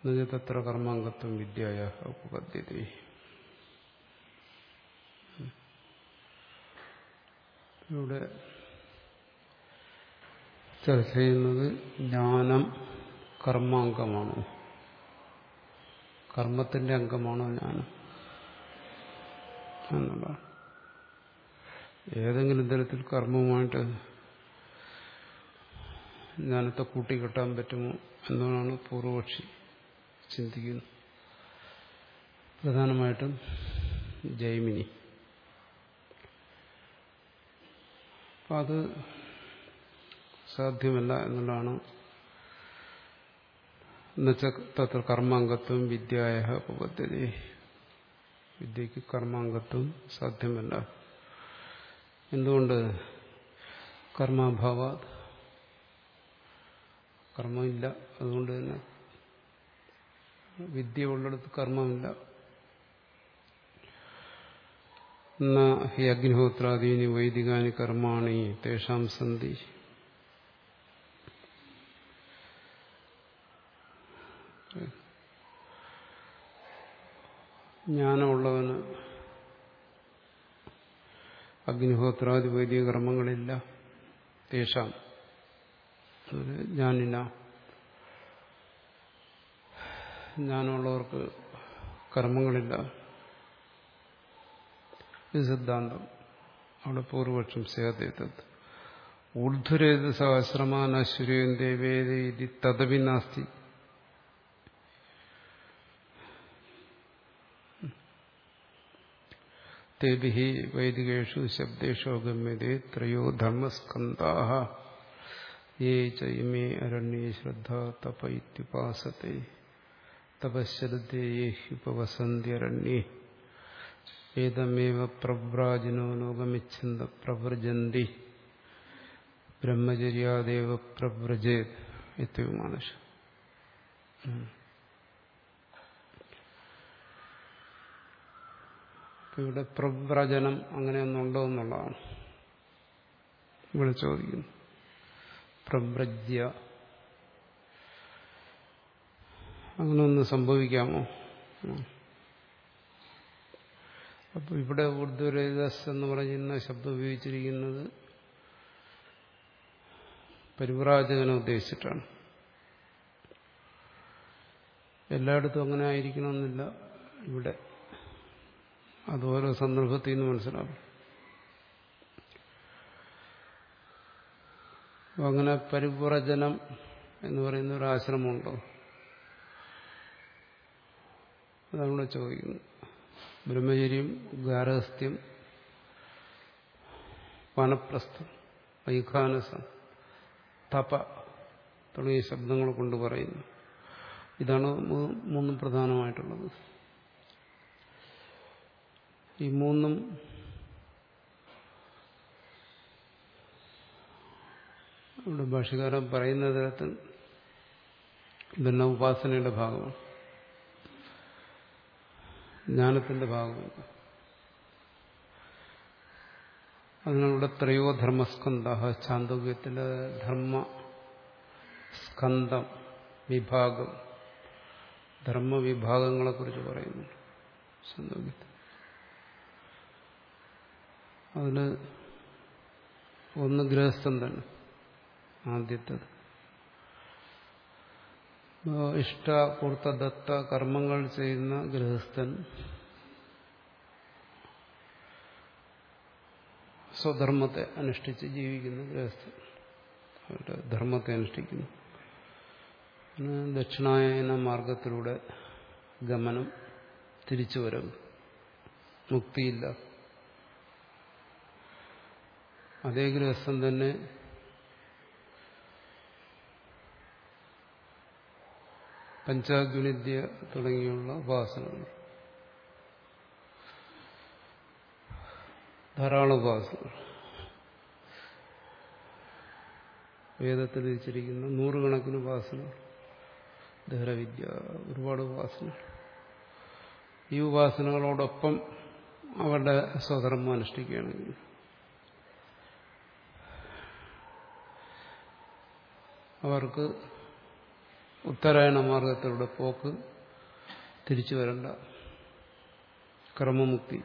എന്നുവെച്ചാൽ തത്ര കർമാംഗത്വം വിദ്യയ ഉപപദ്ധ്യത ഇവിടെ ചർച്ച ചെയ്യുന്നത് ജ്ഞാനം കർമാംഗമാണോ കർമ്മത്തിന്റെ അംഗമാണോ ജ്ഞാനം എന്നുള്ളതാണ് ഏതെങ്കിലും തരത്തിൽ കർമ്മവുമായിട്ട് ജ്ഞാനത്തെ കൂട്ടിക്കെട്ടാൻ പറ്റുമോ എന്നാണ് പൂർവപക്ഷി ചിന്തിക്കുന്നത് പ്രധാനമായിട്ടും ജൈമിനി അപ്പം അത് സാധ്യമല്ല എന്നുള്ളതാണ് എന്നുവെച്ചാൽ തത്ര കർമാംഗത്വം വിദ്യായ ഉപപദ്ധതി വിദ്യക്ക് കർമാംഗത്വം സാധ്യമല്ല എന്തുകൊണ്ട് കർമാഭാവ കർമ്മമില്ല അതുകൊണ്ട് തന്നെ വിദ്യ ഉള്ളിടത്ത് കർമ്മമില്ല ഹി അഗ്നിഹോത്രാദീനി വൈദികാനി കർമാണി തേഷാം സന്ധി ജ്ഞാനമുള്ളവന് അഗ്നിഹോത്രാദി വൈദിക കർമ്മങ്ങളില്ല തേഷാം ജ്ഞാനിന ജ്ഞാനമുള്ളവർക്ക് കർമ്മങ്ങളില്ല ഇത് സിദ്ധാന്തം അവിടെ പൂർവപക്ഷം സേതേതത് ഊർധ്വരേത് സഹസ്രമാനശ്വരേൻ ദേവേദ ഇതി തദപി നാസ്തി തേഭി വൈദികേഷു ശബ്ദേഷു ഗമ്യതേ ത്രയോ ധർമ്മസ്കന്ധാ യേ ചൈമേ അരണ്യേ ശ്രദ്ധ തപ ഇത്യുപാസത്തെ തപശ്രദ്ധേ യേ ഹ്യുപവസന്ത്യരണ്യേ ഏതമേവ പ്രവ്രാജിനോ ലോകമിച്ഛന്ത പ്രവ്രജന്തി ബ്രഹ്മചര്യാദേവ പ്രവ്രജേത് ഇത്യവുമാനുഷ ഇവിടെ പ്രവ്രജനം അങ്ങനെയൊന്നുണ്ടോ എന്നുള്ളതാണ് ഇവിടെ ചോദിക്കുന്നു പ്രവ്രജ്യ അങ്ങനെ ഒന്ന് സംഭവിക്കാമോ അപ്പോൾ ഇവിടെ ഉർദുരേദസ് എന്ന് പറയുന്ന ശബ്ദം ഉപയോഗിച്ചിരിക്കുന്നത് പരിവ്രാജകനെ ഉദ്ദേശിച്ചിട്ടാണ് എല്ലായിടത്തും അങ്ങനെ ആയിരിക്കണമെന്നില്ല ഇവിടെ അത് ഓരോ സന്ദർഭത്തിൽ നിന്ന് മനസ്സിലാവും അങ്ങനെ പരിവ്രജനം എന്ന് പറയുന്ന ഒരു ആശ്രമമുണ്ടോ അതാണ് ഇവിടെ ചോദിക്കുന്നത് ബ്രഹ്മചര്യം ഗാരഹസ്ഥ്യം വനപ്രസ്ഥം വൈഖാനസം തപ തുടങ്ങിയ ശബ്ദങ്ങൾ കൊണ്ട് പറയുന്നു ഇതാണ് മൂന്നും പ്രധാനമായിട്ടുള്ളത് ഈ മൂന്നും ഇവിടെ ഭാഷകാരൻ പറയുന്ന തരത്തിൽ ഇതെല്ലാം ഉപാസനയുടെ ഭാഗമാണ് ജ്ഞാനത്തിന്റെ ഭാഗമല്ല അതിനുള്ള ത്രയോ ധർമ്മസ്കന്ധ ചാന്തോക്യത്തിലെ ധർമ്മ സ്കന്ധം വിഭാഗം ധർമ്മവിഭാഗങ്ങളെക്കുറിച്ച് പറയുന്നു ചാന്തോക്യത്തിൽ അതിന് ഒന്ന് ഗൃഹസ്ഥൻ തന്നെ ആദ്യത്തേത് ഇഷ്ട പൂർത്ത ദത്ത കർമ്മങ്ങൾ ചെയ്യുന്ന ഗൃഹസ്ഥൻ സ്വധർമ്മത്തെ അനുഷ്ഠിച്ച് ജീവിക്കുന്ന ഗൃഹസ്ഥൻ അവരുടെ ധർമ്മത്തെ അനുഷ്ഠിക്കുന്നു ദക്ഷിണായന മാർഗത്തിലൂടെ ഗമനം തിരിച്ചു വരും മുക്തിയില്ല അതേ ഗൃഹസ്ഥൻ തന്നെ പഞ്ചാഗ്നിദ്യ തുടങ്ങിയുള്ള ഉപാസനകൾ ധാരാളം ഉപാസനകൾ വേദത്തിൽ വെച്ചിരിക്കുന്ന നൂറുകണക്കിന് ഉപാസനകൾ ദഹരവിദ്യ ഒരുപാട് ഉപാസനകൾ ഈ ഉപാസനകളോടൊപ്പം അവരുടെ സ്വധർമ്മം അനുഷ്ഠിക്കുകയാണെങ്കിൽ അവർക്ക് ഉത്തരായണ മാർഗത്തിലൂടെ പോക്ക് തിരിച്ചു വരണ്ട ക്രമമുക്തി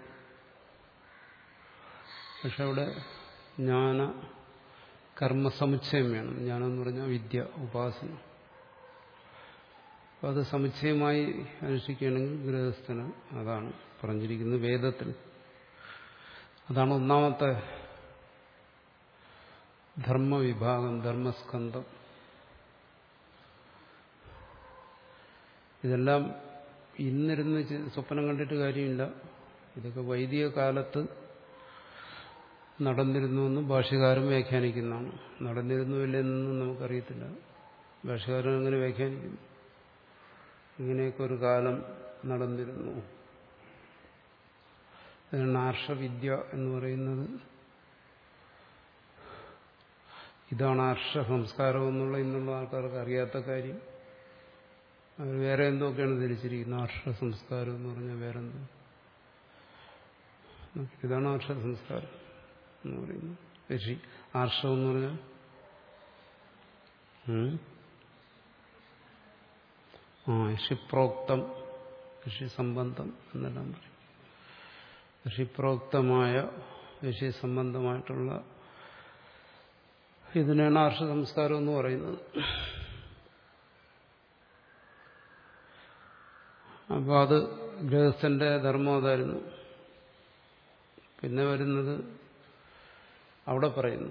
പക്ഷെ അവിടെ ജ്ഞാന കർമ്മസമുച്ചയം വേണം ജ്ഞാനം എന്ന് പറഞ്ഞാൽ വിദ്യ ഉപാസന അപ്പം അത് സമുച്ചയമായി അനുഷ്ഠിക്കുകയാണെങ്കിൽ ഗൃഹസ്ഥന് അതാണ് പറഞ്ഞിരിക്കുന്നത് വേദത്തിൽ അതാണ് ഒന്നാമത്തെ ധർമ്മവിഭാഗം ധർമ്മസ്കന്ധം ഇതെല്ലാം ഇന്നിരുന്ന് സ്വപ്നം കണ്ടിട്ട് കാര്യമില്ല ഇതൊക്കെ വൈദിക കാലത്ത് നടന്നിരുന്നുവെന്ന് ഭാഷ്യകാരൻ വ്യാഖ്യാനിക്കുന്നതാണ് നടന്നിരുന്നുമില്ലെന്നൊന്നും നമുക്കറിയത്തില്ല ഭാഷ്യകാരൻ അങ്ങനെ വ്യാഖ്യാനിക്കുന്നു ഇങ്ങനെയൊക്കെ ഒരു കാലം നടന്നിരുന്നു അതിനാണ് ആർഷവിദ്യ എന്ന് പറയുന്നത് ഇതാണ് ആർഷ സംസ്കാരം എന്നുള്ള ഇന്നുള്ള ആൾക്കാർക്ക് അറിയാത്ത കാര്യം അവർ വേറെ എന്തൊക്കെയാണ് ധരിച്ചിരിക്കുന്നത് ആർഷ സംസ്കാരം എന്ന് പറഞ്ഞാൽ വേറെന്തോ ഇതാണ് ആർഷ സംസ്കാരം എന്ന് പറയുന്നത് ഋഷി ആർഷം എന്ന് പറഞ്ഞാൽ ആ ഋഷിപ്രോക്തം ഋഷി സംബന്ധം എന്നെല്ലാം പറയും ഋഷിപ്രോക്തമായ ഋഷി സംബന്ധമായിട്ടുള്ള ഇതിനാണ് ആർഷ സംസ്കാരം എന്ന് പറയുന്നത് അപ്പോൾ അത് ഗൃഹസ്ഥന്റെ ധർമ്മം അതായിരുന്നു പിന്നെ വരുന്നത് അവിടെ പറയുന്നു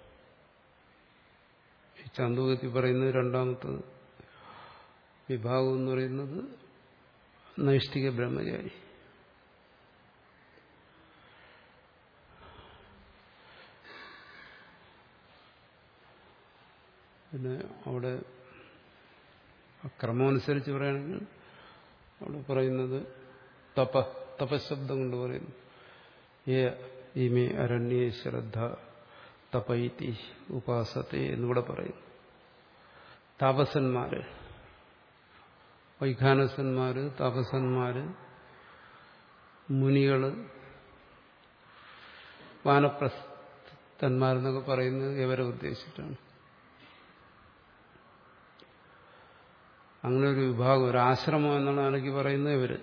ഈ ചാന്തോകത്തിൽ പറയുന്നത് രണ്ടാമത്തത് വിഭാഗം എന്ന് പറയുന്നത് നൈഷ്ഠിക ബ്രഹ്മചാരി പിന്നെ അവിടെ ക്രമമനുസരിച്ച് പറയുകയാണെങ്കിൽ അവിടെ പറയുന്നത് തപ തപശബ്ദം കൊണ്ട് പറയുന്നു ഏ ഇമേ അരണ്യേ ശ്രദ്ധ തപൈതി ഉപാസത്തെ എന്നിവിടെ പറയുന്നു താപസന്മാര് വൈഖാനസന്മാര് താപസന്മാര് മുനികള് വാനപ്രസ്ഥന്മാരെന്നൊക്കെ പറയുന്നത് ഇവരെ ഉദ്ദേശിച്ചിട്ടാണ് അങ്ങനെ ഒരു വിഭാഗം ഒരു ആശ്രമം എന്നാണ് എനിക്ക് പറയുന്നത് ഇവര്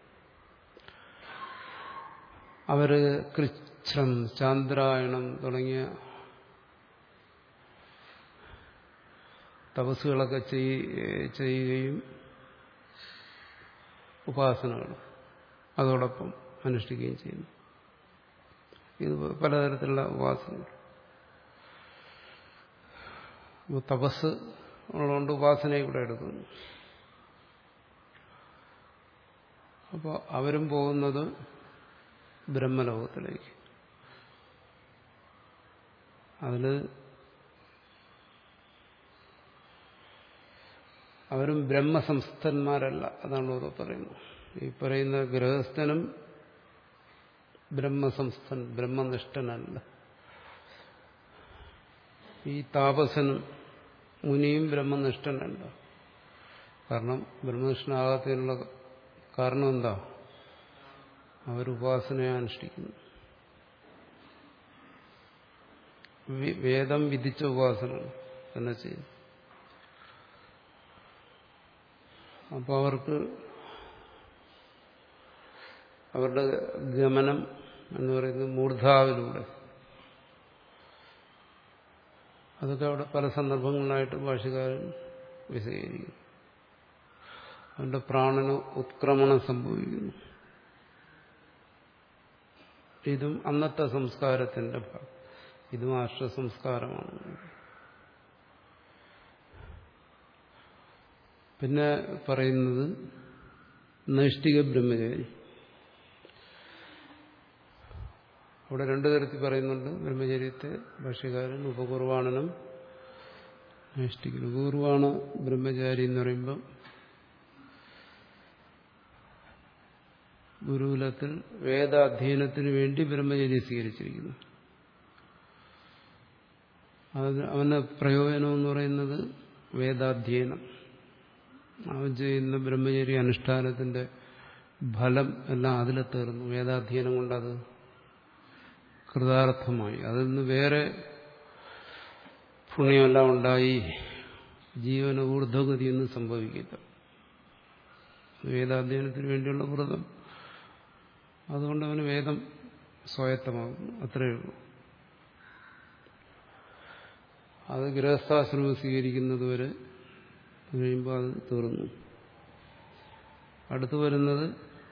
അവര് കൃച്ഛ്രം ചാന്ദ്രായണം തുടങ്ങിയ തപസ്സുകളൊക്കെ ചെയ്യുകയും ഉപാസനകൾ അതോടൊപ്പം അനുഷ്ഠിക്കുകയും ചെയ്യുന്നു ഇത് പലതരത്തിലുള്ള ഉപാസനകൾ തപസ് ഉള്ളതുകൊണ്ട് ഉപാസനയെ കൂടെ എടുക്കുന്നു അപ്പോൾ അവരും പോകുന്നത് ബ്രഹ്മലോകത്തിലേക്ക് അതിൽ അവരും ബ്രഹ്മസംസ്ഥന്മാരല്ല അതാണ് ഓരോ പറയുന്നത് ഈ പറയുന്ന ഗൃഹസ്ഥനും ബ്രഹ്മസംസ്ഥൻ ബ്രഹ്മനിഷ്ഠനല്ല ഈ താപസനും മുനിയും ബ്രഹ്മനിഷ്ഠനല്ല കാരണം ബ്രഹ്മനിഷ്ഠനാകാത്തതിനുള്ള കാരണം എന്താ അവരുപാസനയെ അനുഷ്ഠിക്കുന്നു വേദം വിധിച്ച ഉപാസന തന്നെ ചെയ്യുന്നു അപ്പോൾ അവർക്ക് അവരുടെ ഗമനം എന്ന് പറയുന്നത് മൂർധാവിലൂടെ അതൊക്കെ അവിടെ പല സന്ദർഭങ്ങളിലായിട്ട് ഭാഷകാരൻ വിശദീകരിക്കുന്നു അവന്റെ പ്രാണന് ഉത്ക്രമണം സംഭവിക്കുന്നു ഇതും അന്നത്തെ സംസ്കാരത്തിന്റെ ഭാഗം ഇതും ആർഷ സംസ്കാരമാണ് പിന്നെ പറയുന്നത് നൈഷ്ഠിക ബ്രഹ്മചാരി അവിടെ രണ്ടു തരത്തിൽ പറയുന്നുണ്ട് ബ്രഹ്മചര്യത്തെ ഭാഷ്യകാരൻ ഉപകുർവാണനം നൈഷ്ഠികൻ ഉപകുർവാണ ബ്രഹ്മചാരി എന്ന് പറയുമ്പം ഗുരുകുലത്തിൽ വേദാധ്യയനത്തിന് വേണ്ടി ബ്രഹ്മചര്യം സ്വീകരിച്ചിരിക്കുന്നു അത് അവന്റെ പ്രയോജനം എന്ന് പറയുന്നത് വേദാധ്യയനം അവൻ ചെയ്യുന്ന ബ്രഹ്മചര്യ അനുഷ്ഠാനത്തിന്റെ ഫലം എല്ലാം അതിലെത്തേർന്നു വേദാധ്യയനം കൊണ്ടത് കൃതാർത്ഥമായി അതിൽ നിന്ന് വേറെ പുണ്യമെല്ലാം ഉണ്ടായി ജീവന ഊർധ്വഗതിയൊന്നും സംഭവിക്കില്ല വേദാധ്യയനത്തിന് വേണ്ടിയുള്ള വ്രതം അതുകൊണ്ട് അവന് വേദം സ്വായത്തമാകുന്നു അത്രയേ ഉള്ളൂ അത് ഗൃഹസ്ഥാശ്രമം സ്വീകരിക്കുന്നത് വരെ കഴിയുമ്പോൾ അത് തീർന്നു അടുത്തു വരുന്നത്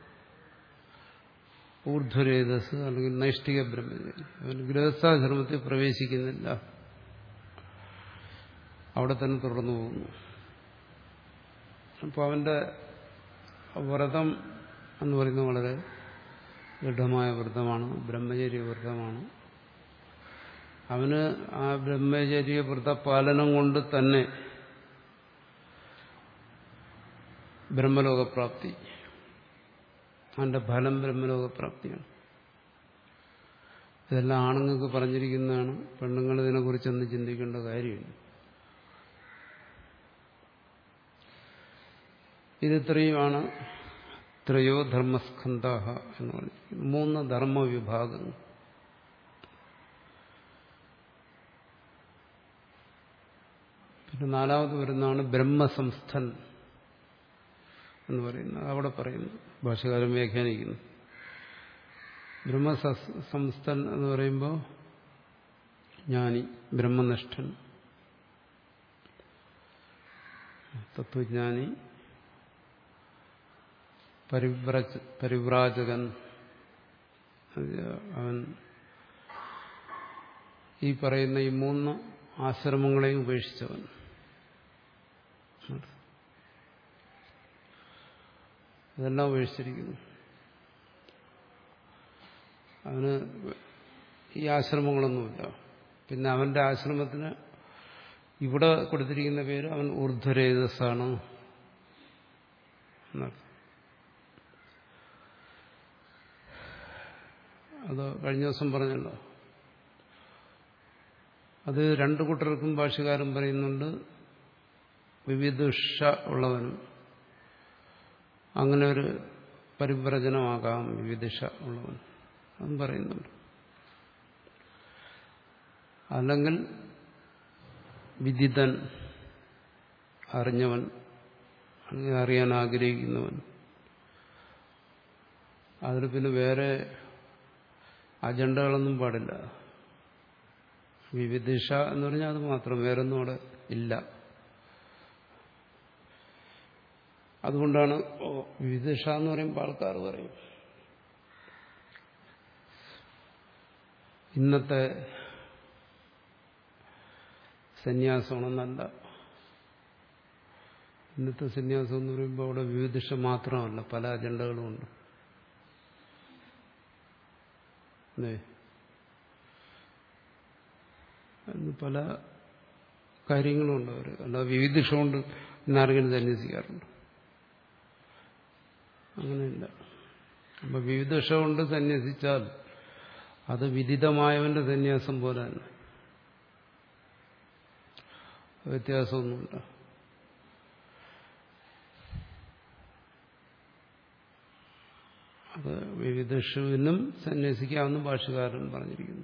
ഊർധ്വരേതസ് അല്ലെങ്കിൽ നൈഷ്ഠിക ബ്രഹ്മചാരി അവൻ ഗൃഹസ്ഥാശ്രമത്തിൽ പ്രവേശിക്കുന്നില്ല അവിടെ തന്നെ തുടർന്നു പോകുന്നു അപ്പോൾ അവന്റെ വ്രതം എന്ന് പറയുന്നത് വളരെ ദൃഢമായ വ്രതമാണ് ബ്രഹ്മചര്യ വ്രതമാണ് അവന് ആ ബ്രഹ്മചര്യ വ്രതപാലനം കൊണ്ട് തന്നെ ബ്രഹ്മലോകപ്രാപ്തി അവന്റെ ഫലം ബ്രഹ്മലോകപ്രാപ്തിയാണ് ഇതെല്ലാം ആണുങ്ങൾക്ക് പറഞ്ഞിരിക്കുന്നതാണ് പെണ്ണുങ്ങൾ ഇതിനെക്കുറിച്ചൊന്നും ചിന്തിക്കേണ്ട കാര്യമില്ല ഇതിത്രയുമാണ് ത്രയോ ധർമ്മസ്കന്ധ എന്ന് പറഞ്ഞിരിക്കുന്നത് മൂന്ന് ധർമ്മവിഭാഗങ്ങൾ പിന്നെ നാലാമത് വരുന്നതാണ് ബ്രഹ്മസംസ്ഥൻ എന്ന് പറയുന്നത് അവിടെ പറയുന്നു ഭാഷകാരൻ വ്യാഖ്യാനിക്കുന്നു ബ്രഹ്മസംസ്ഥൻ എന്ന് പറയുമ്പോൾ ജ്ഞാനി ബ്രഹ്മനിഷ്ഠൻ തത്വജ്ഞാനി പരിവ്രജ പരിവ്രാജകൻ അവൻ ഈ പറയുന്ന ഈ മൂന്ന് ആശ്രമങ്ങളെയും ഉപേക്ഷിച്ചവൻ ഇതെല്ലാം ഉപേക്ഷിച്ചിരിക്കുന്നു അവന് ഈ ആശ്രമങ്ങളൊന്നുമില്ല പിന്നെ അവന്റെ ആശ്രമത്തിന് ഇവിടെ കൊടുത്തിരിക്കുന്ന പേര് അവൻ ഊർധ്വരേതസ്സാണ് എന്നർത്ഥം അത് കഴിഞ്ഞ ദിവസം പറഞ്ഞല്ലോ അത് രണ്ടു കൂട്ടർക്കും ഭാഷകാരൻ പറയുന്നുണ്ട് വിവിധുഷ ഉള്ളവനും അങ്ങനെ ഒരു പരിവ്രജനമാകാം വിവിധിഷ ഉള്ളവൻ അതും പറയുന്നുണ്ട് അല്ലെങ്കിൽ വിദിതൻ അറിഞ്ഞവൻ അല്ലെങ്കിൽ അറിയാൻ ആഗ്രഹിക്കുന്നവൻ അതിൽ പിന്നെ വേറെ അജണ്ടകളൊന്നും പാടില്ല വിവിധിഷ എന്ന് പറഞ്ഞാൽ അത് മാത്രം വേറൊന്നും അവിടെ ഇല്ല അതുകൊണ്ടാണ് വിവിധിഷ എന്ന് പറയുമ്പോൾ ആൾക്കാർ പറയും ഇന്നത്തെ സന്യാസമാണെന്നല്ല ഇന്നത്തെ സന്യാസം എന്ന് പറയുമ്പോൾ അവിടെ വിവിധിഷ മാത്രമല്ല പല അജണ്ടകളുമുണ്ട് അല്ലേ എന്ന് പല കാര്യങ്ങളുമുണ്ട് അവർ അല്ല വിവിധിഷ കൊണ്ട് ഇന്നാരെങ്കിലും സന്യസിക്കാറുണ്ട് അങ്ങനെയില്ല അപ്പൊ വിവിധിഷ കൊണ്ട് സന്യസിച്ചാൽ അത് വിദിതമായവന്റെ സന്യാസം പോലെ തന്നെ വ്യത്യാസമൊന്നുമില്ല അത് വിവിധഷുവിനും സന്യസിക്കാമെന്ന് ഭാഷകാരൻ പറഞ്ഞിരിക്കുന്നു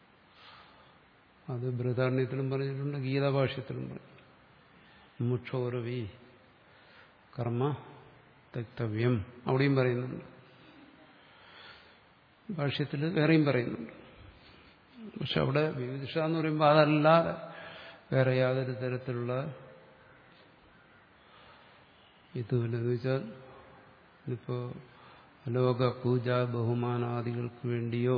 അത് ബൃഹദാരണ്യത്തിലും പറഞ്ഞിട്ടുണ്ട് ഗീതാഭാഷ്യത്തിലും പറഞ്ഞു മുക്ഷോരവി കർമ്മ തെക്തവ്യം അവിടെയും പറയുന്നുണ്ട് ഭാഷ്യത്തിൽ വേറെയും പറയുന്നുണ്ട് പക്ഷെ അവിടെ വിവിധിഷ എന്ന് പറയുമ്പോൾ അതല്ലാതെ വേറെ യാതൊരു തരത്തിലുള്ള ഇതുമില്ലെന്ന് വെച്ചാൽ ഇപ്പോ ലോക പൂജ ബഹുമാനാദികൾക്ക് വേണ്ടിയോ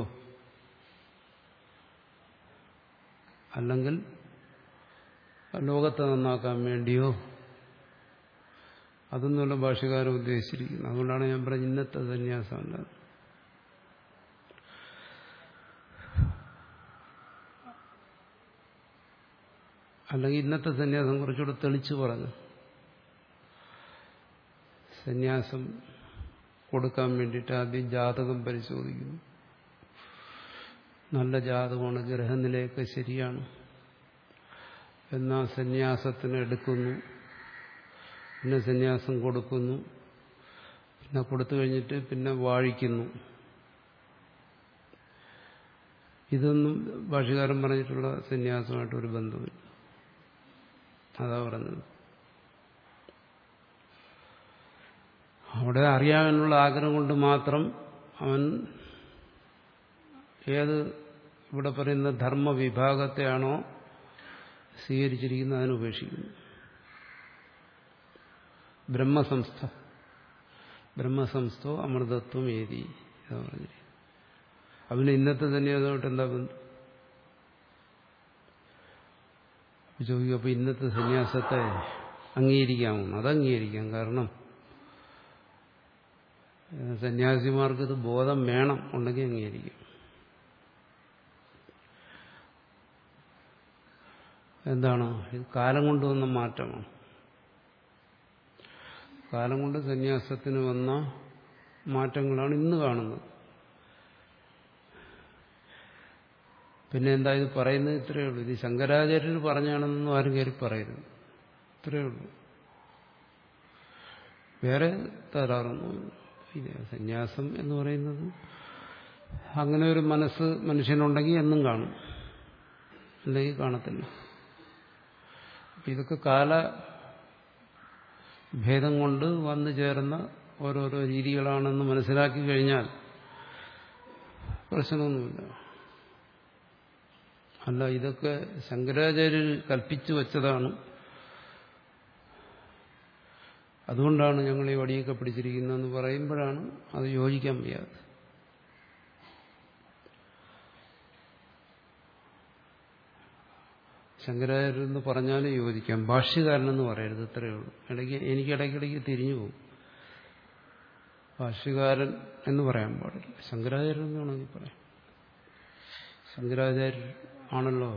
അല്ലെങ്കിൽ ലോകത്തെ നന്നാക്കാൻ വേണ്ടിയോ അതൊന്നുമല്ല ഭാഷകാരൻ ഉദ്ദേശിച്ചിരിക്കുന്നത് അതുകൊണ്ടാണ് ഞാൻ പറഞ്ഞ ഇന്നത്തെ സന്യാസമല്ല അല്ലെങ്കിൽ ഇന്നത്തെ സന്യാസം കുറച്ചുകൂടെ തെളിച്ചു പറഞ്ഞു സന്യാസം കൊടുക്കാൻ വേണ്ടിയിട്ട് ആദ്യം ജാതകം പരിശോധിക്കുന്നു നല്ല ജാതകമാണ് ഗ്രഹനിലയൊക്കെ ശരിയാണ് എന്നാ സന്യാസത്തിന് എടുക്കുന്നു പിന്നെ സന്യാസം കൊടുക്കുന്നു പിന്നെ കൊടുത്തു കഴിഞ്ഞിട്ട് പിന്നെ വാഴിക്കുന്നു ഇതൊന്നും ഭാഷകാരൻ പറഞ്ഞിട്ടുള്ള സന്യാസമായിട്ട് ഒരു ബന്ധമില്ല അതാ പറഞ്ഞത് അവിടെ അറിയാനുള്ള ആഗ്രഹം കൊണ്ട് മാത്രം അവൻ ഏത് ഇവിടെ പറയുന്ന ധർമ്മ വിഭാഗത്തെയാണോ സ്വീകരിച്ചിരിക്കുന്നത് അതിനെ ഉപേക്ഷിക്കുന്നു ബ്രഹ്മസംസ്ഥ ബ്രഹ്മസംസ്ഥോ അമൃതത്വം ഏതി എന്ന് പറഞ്ഞു അവന് ഇന്നത്തെ സന്യാസമായിട്ട് എന്താ ബന്ധം ചോദിക്കും അപ്പൊ ഇന്നത്തെ സന്യാസത്തെ അംഗീകരിക്കാമോ അത് അംഗീകരിക്കാം കാരണം സന്യാസിമാർക്ക് ഇത് ബോധം വേണം ഉണ്ടെങ്കിൽ അംഗീകരിക്കും എന്താണ് ഇത് കാലം കൊണ്ടുവന്ന മാറ്റമാണ് കാലം കൊണ്ട് സന്യാസത്തിന് വന്ന മാറ്റങ്ങളാണ് ഇന്ന് കാണുന്നത് പിന്നെ എന്താ ഇത് പറയുന്നത് ഇത്രയേ ഉള്ളൂ ഇത് ശങ്കരാചാര്യർ പറഞ്ഞാണെന്നൊന്നും ആരും കയറി പറയരുത് ഇത്രയേ ഉള്ളൂ വേറെ തരാറൊന്നുമില്ല ഇത് സന്യാസം എന്ന് പറയുന്നത് അങ്ങനെ ഒരു മനസ്സ് മനുഷ്യനുണ്ടെങ്കിൽ എന്നും കാണും അല്ലെങ്കിൽ കാണത്തില്ല ഇതൊക്കെ കാല ഭേദം കൊണ്ട് വന്നു ചേർന്ന ഓരോരോ രീതികളാണെന്ന് മനസ്സിലാക്കി കഴിഞ്ഞാൽ പ്രശ്നമൊന്നുമില്ല അല്ല ഇതൊക്കെ ശങ്കരാചാര്യർ കൽപ്പിച്ചു വച്ചതാണ് അതുകൊണ്ടാണ് ഞങ്ങൾ ഈ വടിയൊക്കെ പിടിച്ചിരിക്കുന്നതെന്ന് പറയുമ്പോഴാണ് അത് യോജിക്കാൻ വയ്യാതെ ശങ്കരാചാര്യരെന്ന് പറഞ്ഞാലും യോജിക്കാം ഭാഷ്യകാരനെന്ന് പറയരുത് ഇത്രയേ ഉള്ളൂ ഇടയ്ക്ക് എനിക്ക് ഇടയ്ക്കിടയ്ക്ക് തിരിഞ്ഞു പോകും ഭാഷ്യകാരൻ എന്ന് പറയാൻ പാടില്ല ശങ്കരാചാര്യൻ എന്ന് വേണമെങ്കിൽ പറയാം ശങ്കരാചാര്യർ ആണല്ലോ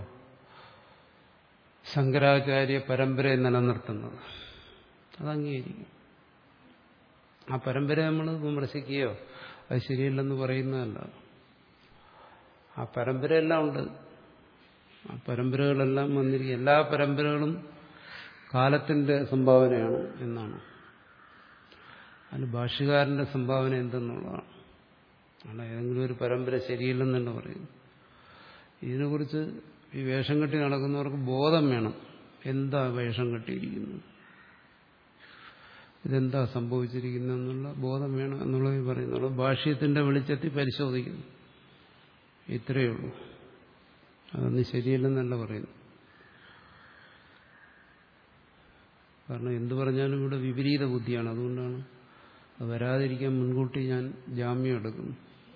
ശങ്കരാചാര്യ പരമ്പരയെ നിലനിർത്തുന്നത് അത് അംഗീകരിക്കും ആ പരമ്പര നമ്മൾ വിമർശിക്കുകയോ അത് ശരിയല്ലെന്ന് പറയുന്നതല്ല ആ പരമ്പരയെല്ലാം ഉണ്ട് ആ പരമ്പരകളെല്ലാം വന്നിരിക്കും എല്ലാ പരമ്പരകളും കാലത്തിന്റെ സംഭാവനയാണ് എന്നാണ് അതിന് ഭാഷ്യകാരന്റെ സംഭാവന എന്തെന്നുള്ളതാണ് ആണ് ഏതെങ്കിലും ഒരു പരമ്പര ശരിയില്ലെന്ന് തന്നെ പറയുന്നു ഇതിനെക്കുറിച്ച് ഈ വേഷം കെട്ടി നടക്കുന്നവർക്ക് ബോധം വേണം എന്താ വേഷം കെട്ടിയിരിക്കുന്നത് ഇതെന്താ സംഭവിച്ചിരിക്കുന്നതെന്നുള്ള ബോധം വേണം എന്നുള്ളത് പറയുന്നുള്ളൂ ഭാഷ്യത്തിന്റെ വെളിച്ചത്തിൽ പരിശോധിക്കുന്നു ഇത്രയേ ഉള്ളൂ അതൊന്നും ശരിയല്ലെന്നല്ല പറയുന്നു കാരണം എന്തു പറഞ്ഞാലും ഇവിടെ വിപരീത ബുദ്ധിയാണ് അതുകൊണ്ടാണ് അത് വരാതിരിക്കാൻ മുൻകൂട്ടി ഞാൻ ജാമ്യം എടുക്കുന്നു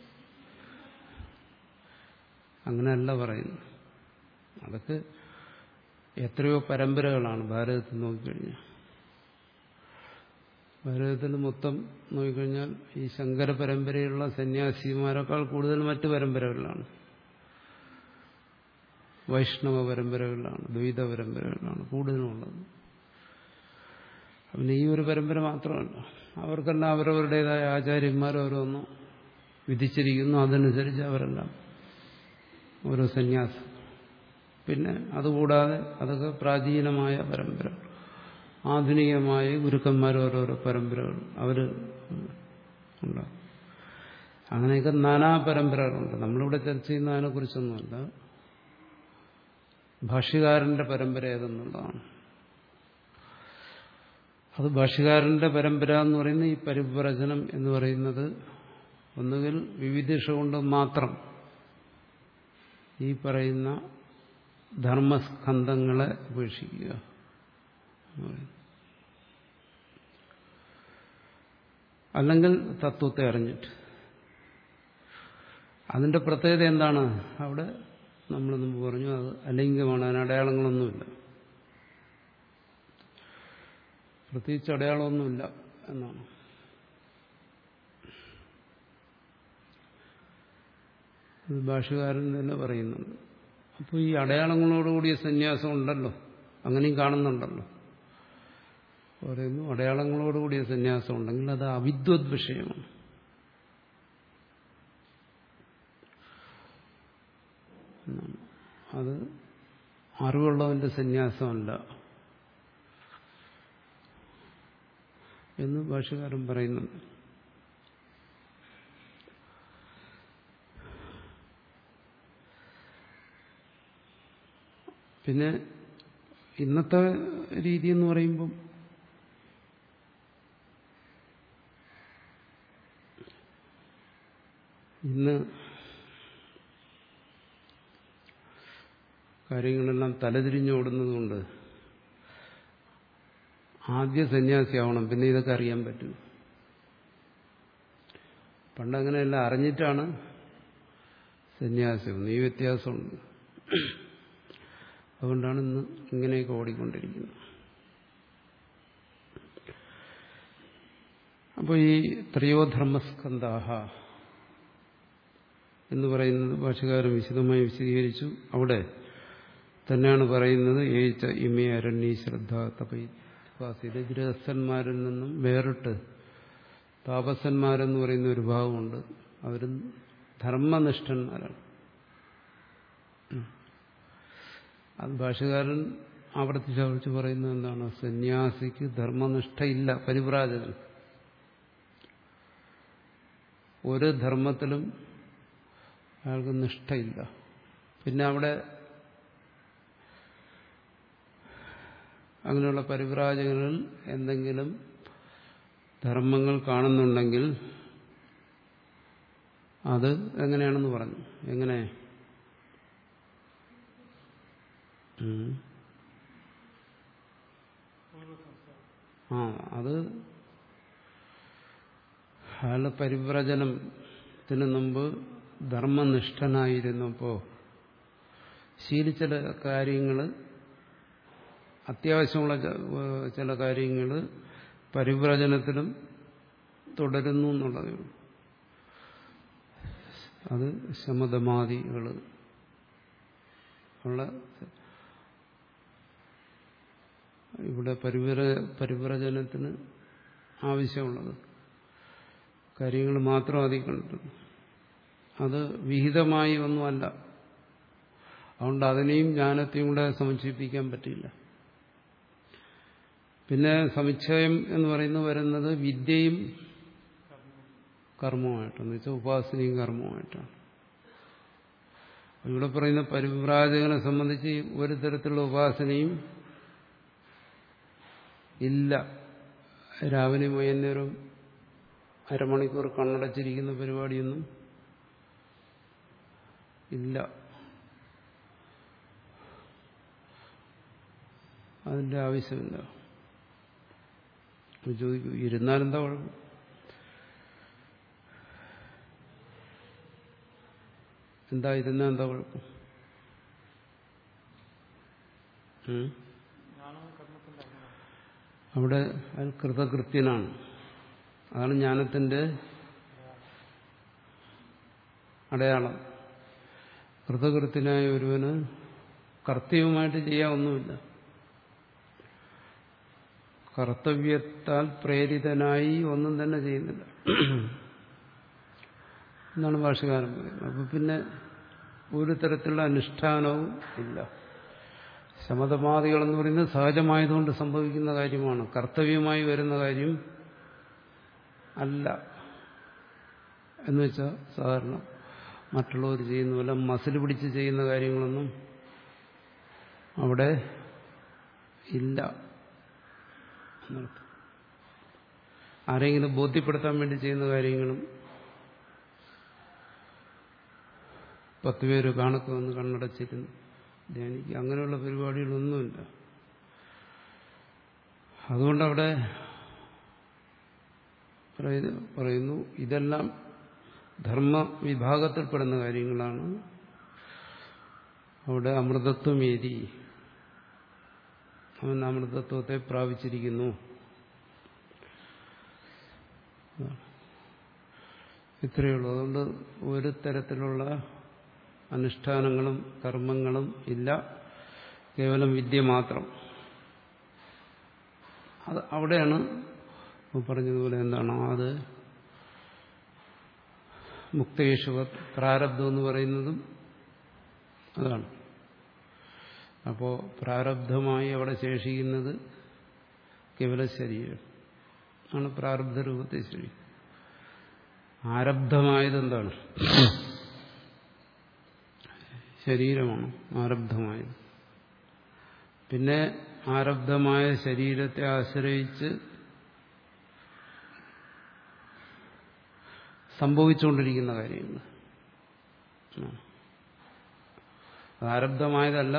അങ്ങനെയല്ല പറയുന്നു അതൊക്കെ എത്രയോ പരമ്പരകളാണ് ഭാരതത്തിൽ നോക്കിക്കഴിഞ്ഞാൽ ഭാരതത്തിൽ മൊത്തം നോക്കിക്കഴിഞ്ഞാൽ ഈ ശങ്കര പരമ്പരയുള്ള സന്യാസിമാരെക്കാൾ കൂടുതൽ മറ്റു പരമ്പരകളിലാണ് വൈഷ്ണവ പരമ്പരകളിലാണ് ദ്വൈത പരമ്പരകളിലാണ് കൂടുതലുമുള്ളത് പിന്നെ ഈ ഒരു പരമ്പര മാത്രമല്ല അവർക്കെല്ലാം അവരവരുടേതായ ആചാര്യന്മാർ ഓരോന്നും വിധിച്ചിരിക്കുന്നു അതനുസരിച്ച് അവരെല്ലാം ഓരോ സന്യാസം പിന്നെ അതുകൂടാതെ അതൊക്കെ പ്രാചീനമായ പരമ്പര ആധുനികമായ ഗുരുക്കന്മാർ ഓരോരോ പരമ്പരകൾ അവർ ഉണ്ടാകും അങ്ങനെയൊക്കെ നാനാ പരമ്പരകളുണ്ട് നമ്മളിവിടെ ചർച്ച ചെയ്യുന്ന അതിനെക്കുറിച്ചൊന്നുമല്ല ഭാഷ്യകാരന്റെ പരമ്പര ഏതെന്നുള്ളതാണ് അത് ഭാഷ്യകാരന്റെ പരമ്പര എന്ന് പറയുന്ന ഈ പരിപ്രചനം എന്ന് പറയുന്നത് ഒന്നുകിൽ വിവിധിഷ കൊണ്ട് മാത്രം ഈ പറയുന്ന ധർമ്മസ്കന്ധങ്ങളെ ഉപേക്ഷിക്കുക അല്ലെങ്കിൽ തത്വത്തെ അറിഞ്ഞിട്ട് അതിന്റെ പ്രത്യേകത എന്താണ് അവിടെ നമ്മൾ മുമ്പ് പറഞ്ഞു അത് അലിംഗമാണ് അതിന് അടയാളങ്ങളൊന്നുമില്ല പ്രത്യേകിച്ച് അടയാളമൊന്നുമില്ല എന്നാണ് അത് ഭാഷകാരൻ തന്നെ പറയുന്നുണ്ട് അപ്പോൾ ഈ അടയാളങ്ങളോടുകൂടിയ സന്യാസം ഉണ്ടല്ലോ അങ്ങനെയും കാണുന്നുണ്ടല്ലോ പറയുന്നു അടയാളങ്ങളോടുകൂടിയ സന്യാസം ഉണ്ടെങ്കിൽ അത് അവിദ്വത് വിഷയമാണ് അത് അറിവുള്ളവന്റെ സന്യാസമല്ല എന്ന് ഭാഷകാരൻ പറയുന്നുണ്ട് പിന്നെ ഇന്നത്തെ രീതി എന്ന് പറയുമ്പം ഇന്ന് കാര്യങ്ങളെല്ലാം തലതിരിഞ്ഞോടുന്നതുകൊണ്ട് ആദ്യ സന്യാസിയാവണം പിന്നെ ഇതൊക്കെ അറിയാൻ പറ്റും പണ്ടങ്ങനെയല്ല അറിഞ്ഞിട്ടാണ് സന്യാസം ഈ വ്യത്യാസമുണ്ട് അതുകൊണ്ടാണ് ഇന്ന് ഇങ്ങനെയൊക്കെ ഓടിക്കൊണ്ടിരിക്കുന്നത് അപ്പോൾ ഈ ത്രയോധർമ്മസ്കന്ധാഹ എന്ന് പറയുന്നത് ഭാഷകാരൻ വിശദമായി വിശദീകരിച്ചു അവിടെ തന്നെയാണ് പറയുന്നത് ഏച്ച ഇമേ അരണ്യ ശ്രദ്ധ തപയിത് ഗൃഹസ്ഥന്മാരിൽ നിന്നും വേറിട്ട് താപസന്മാരെന്ന് പറയുന്ന ഒരു ഭാഗമുണ്ട് അവർ ധർമ്മനിഷ്ഠന്മാരാണ് അത് ഭാഷകാരൻ ആവർത്തിച്ചവർച്ച് പറയുന്നത് എന്താണ് സന്യാസിക്ക് ധർമ്മനിഷ്ഠയില്ല പരിപ്രാജകൻ ഒരു ധർമ്മത്തിലും അയാൾക്ക് നിഷ്ഠയില്ല പിന്നെ അവിടെ അങ്ങനെയുള്ള പരിപ്രാജകനിൽ എന്തെങ്കിലും ധർമ്മങ്ങൾ കാണുന്നുണ്ടെങ്കിൽ അത് എങ്ങനെയാണെന്ന് പറഞ്ഞു എങ്ങനെ ആ അത് അയാളുടെ പരിവ്രജനത്തിന് മുമ്പ് ധർമ്മനിഷ്ഠനായിരുന്നപ്പോൾ ശീലിച്ച കാര്യങ്ങൾ അത്യാവശ്യമുള്ള ചില കാര്യങ്ങൾ പരിവ്രജനത്തിലും തുടരുന്നു എന്നുള്ളതേ ഉള്ളൂ അത് ശമതമാദികൾ ഉള്ള ഇവിടെ പരിവ്ര പരിവ്രജനത്തിന് ആവശ്യമുള്ളത് കാര്യങ്ങൾ മാത്രം അതിൽ കണ്ടു അത് വിഹിതമായി ഒന്നുമല്ല അതുകൊണ്ട് അതിനെയും ജ്ഞാനത്തെയും കൂടെ സമുച്ചയിപ്പിക്കാൻ പറ്റില്ല പിന്നെ സമുച്ചയം എന്ന് പറയുന്നത് വരുന്നത് വിദ്യയും കർമ്മമായിട്ടാണ് വെച്ചാൽ ഉപാസനയും കർമ്മമായിട്ടാണ് ഇവിടെ പറയുന്ന പരിവ്രാജകനെ സംബന്ധിച്ച് ഒരു തരത്തിലുള്ള ഉപാസനയും ഇല്ല രാവിലെ വൈകുന്നേരം അരമണിക്കൂർ കണ്ണടച്ചിരിക്കുന്ന പരിപാടിയൊന്നും ഇല്ല അതിന്റെ ആവശ്യമില്ല ചോദിക്കൂ ഇരുന്നാലെന്താ കുഴപ്പം എന്താ ഇരുന്നാ എന്താ കുഴപ്പം അവിടെ അയാൾ കൃതകൃത്യനാണ് അതാണ് ജ്ഞാനത്തിന്റെ അടയാളം കൃതകൃത്യനായ ഒരുവന് കർത്തവ്യമായിട്ട് ചെയ്യാനൊന്നുമില്ല കർത്തവ്യത്താൽ പ്രേരിതനായി ഒന്നും തന്നെ ചെയ്യുന്നില്ല എന്നാണ് ഭാഷകാരൻ പറയുന്നത് അപ്പൊ പിന്നെ ഒരു തരത്തിലുള്ള അനുഷ്ഠാനവും ഇല്ല ശമതമാദികളെന്ന് പറയുന്നത് സഹജമായതുകൊണ്ട് സംഭവിക്കുന്ന കാര്യമാണ് കർത്തവ്യമായി വരുന്ന കാര്യം അല്ല എന്ന് വെച്ചാൽ സാധാരണ മറ്റുള്ളവർ ചെയ്യുന്ന പോലെ മസിൽ പിടിച്ച് ചെയ്യുന്ന കാര്യങ്ങളൊന്നും അവിടെ ഇല്ല എന്നർത്ഥം ആരെങ്കിലും ബോധ്യപ്പെടുത്താൻ വേണ്ടി ചെയ്യുന്ന കാര്യങ്ങളും പത്ത് പേര് കാണക്ക് വന്ന് കണ്ണടച്ചിരുന്നു ധ്യാനിക്കുക അങ്ങനെയുള്ള പരിപാടികളൊന്നുമില്ല അതുകൊണ്ടവിടെ പറയുന്നു ഇതെല്ലാം ധർമ്മ വിഭാഗത്തിൽപ്പെടുന്ന കാര്യങ്ങളാണ് അവിടെ അമൃതത്വം ഏരി അവൻ അമൃതത്വത്തെ പ്രാപിച്ചിരിക്കുന്നു ഇത്രയേ ഉള്ളൂ അതുകൊണ്ട് ഒരു തരത്തിലുള്ള അനുഷ്ഠാനങ്ങളും കർമ്മങ്ങളും ഇല്ല കേവലം വിദ്യ മാത്രം അത് അവിടെയാണ് പറഞ്ഞതുപോലെ എന്താണോ അത് മുക്തേഷുവ പ്രാരബ്ധം എന്ന് പറയുന്നതും അതാണ് അപ്പോൾ പ്രാരബ്ധമായി അവിടെ ശേഷിക്കുന്നത് കേവല ശരീരം ആണ് പ്രാരബ്ധ രൂപത്തിൽ ശരി ആരബ്ധമായത് എന്താണ് ശരീരമാണ് ആരബ്ധമായത് പിന്നെ ആരബ്ധമായ ശരീരത്തെ ആശ്രയിച്ച് സംഭവിച്ചുകൊണ്ടിരിക്കുന്ന കാര്യങ്ങൾ അത് ആരബ്ധമായതല്ല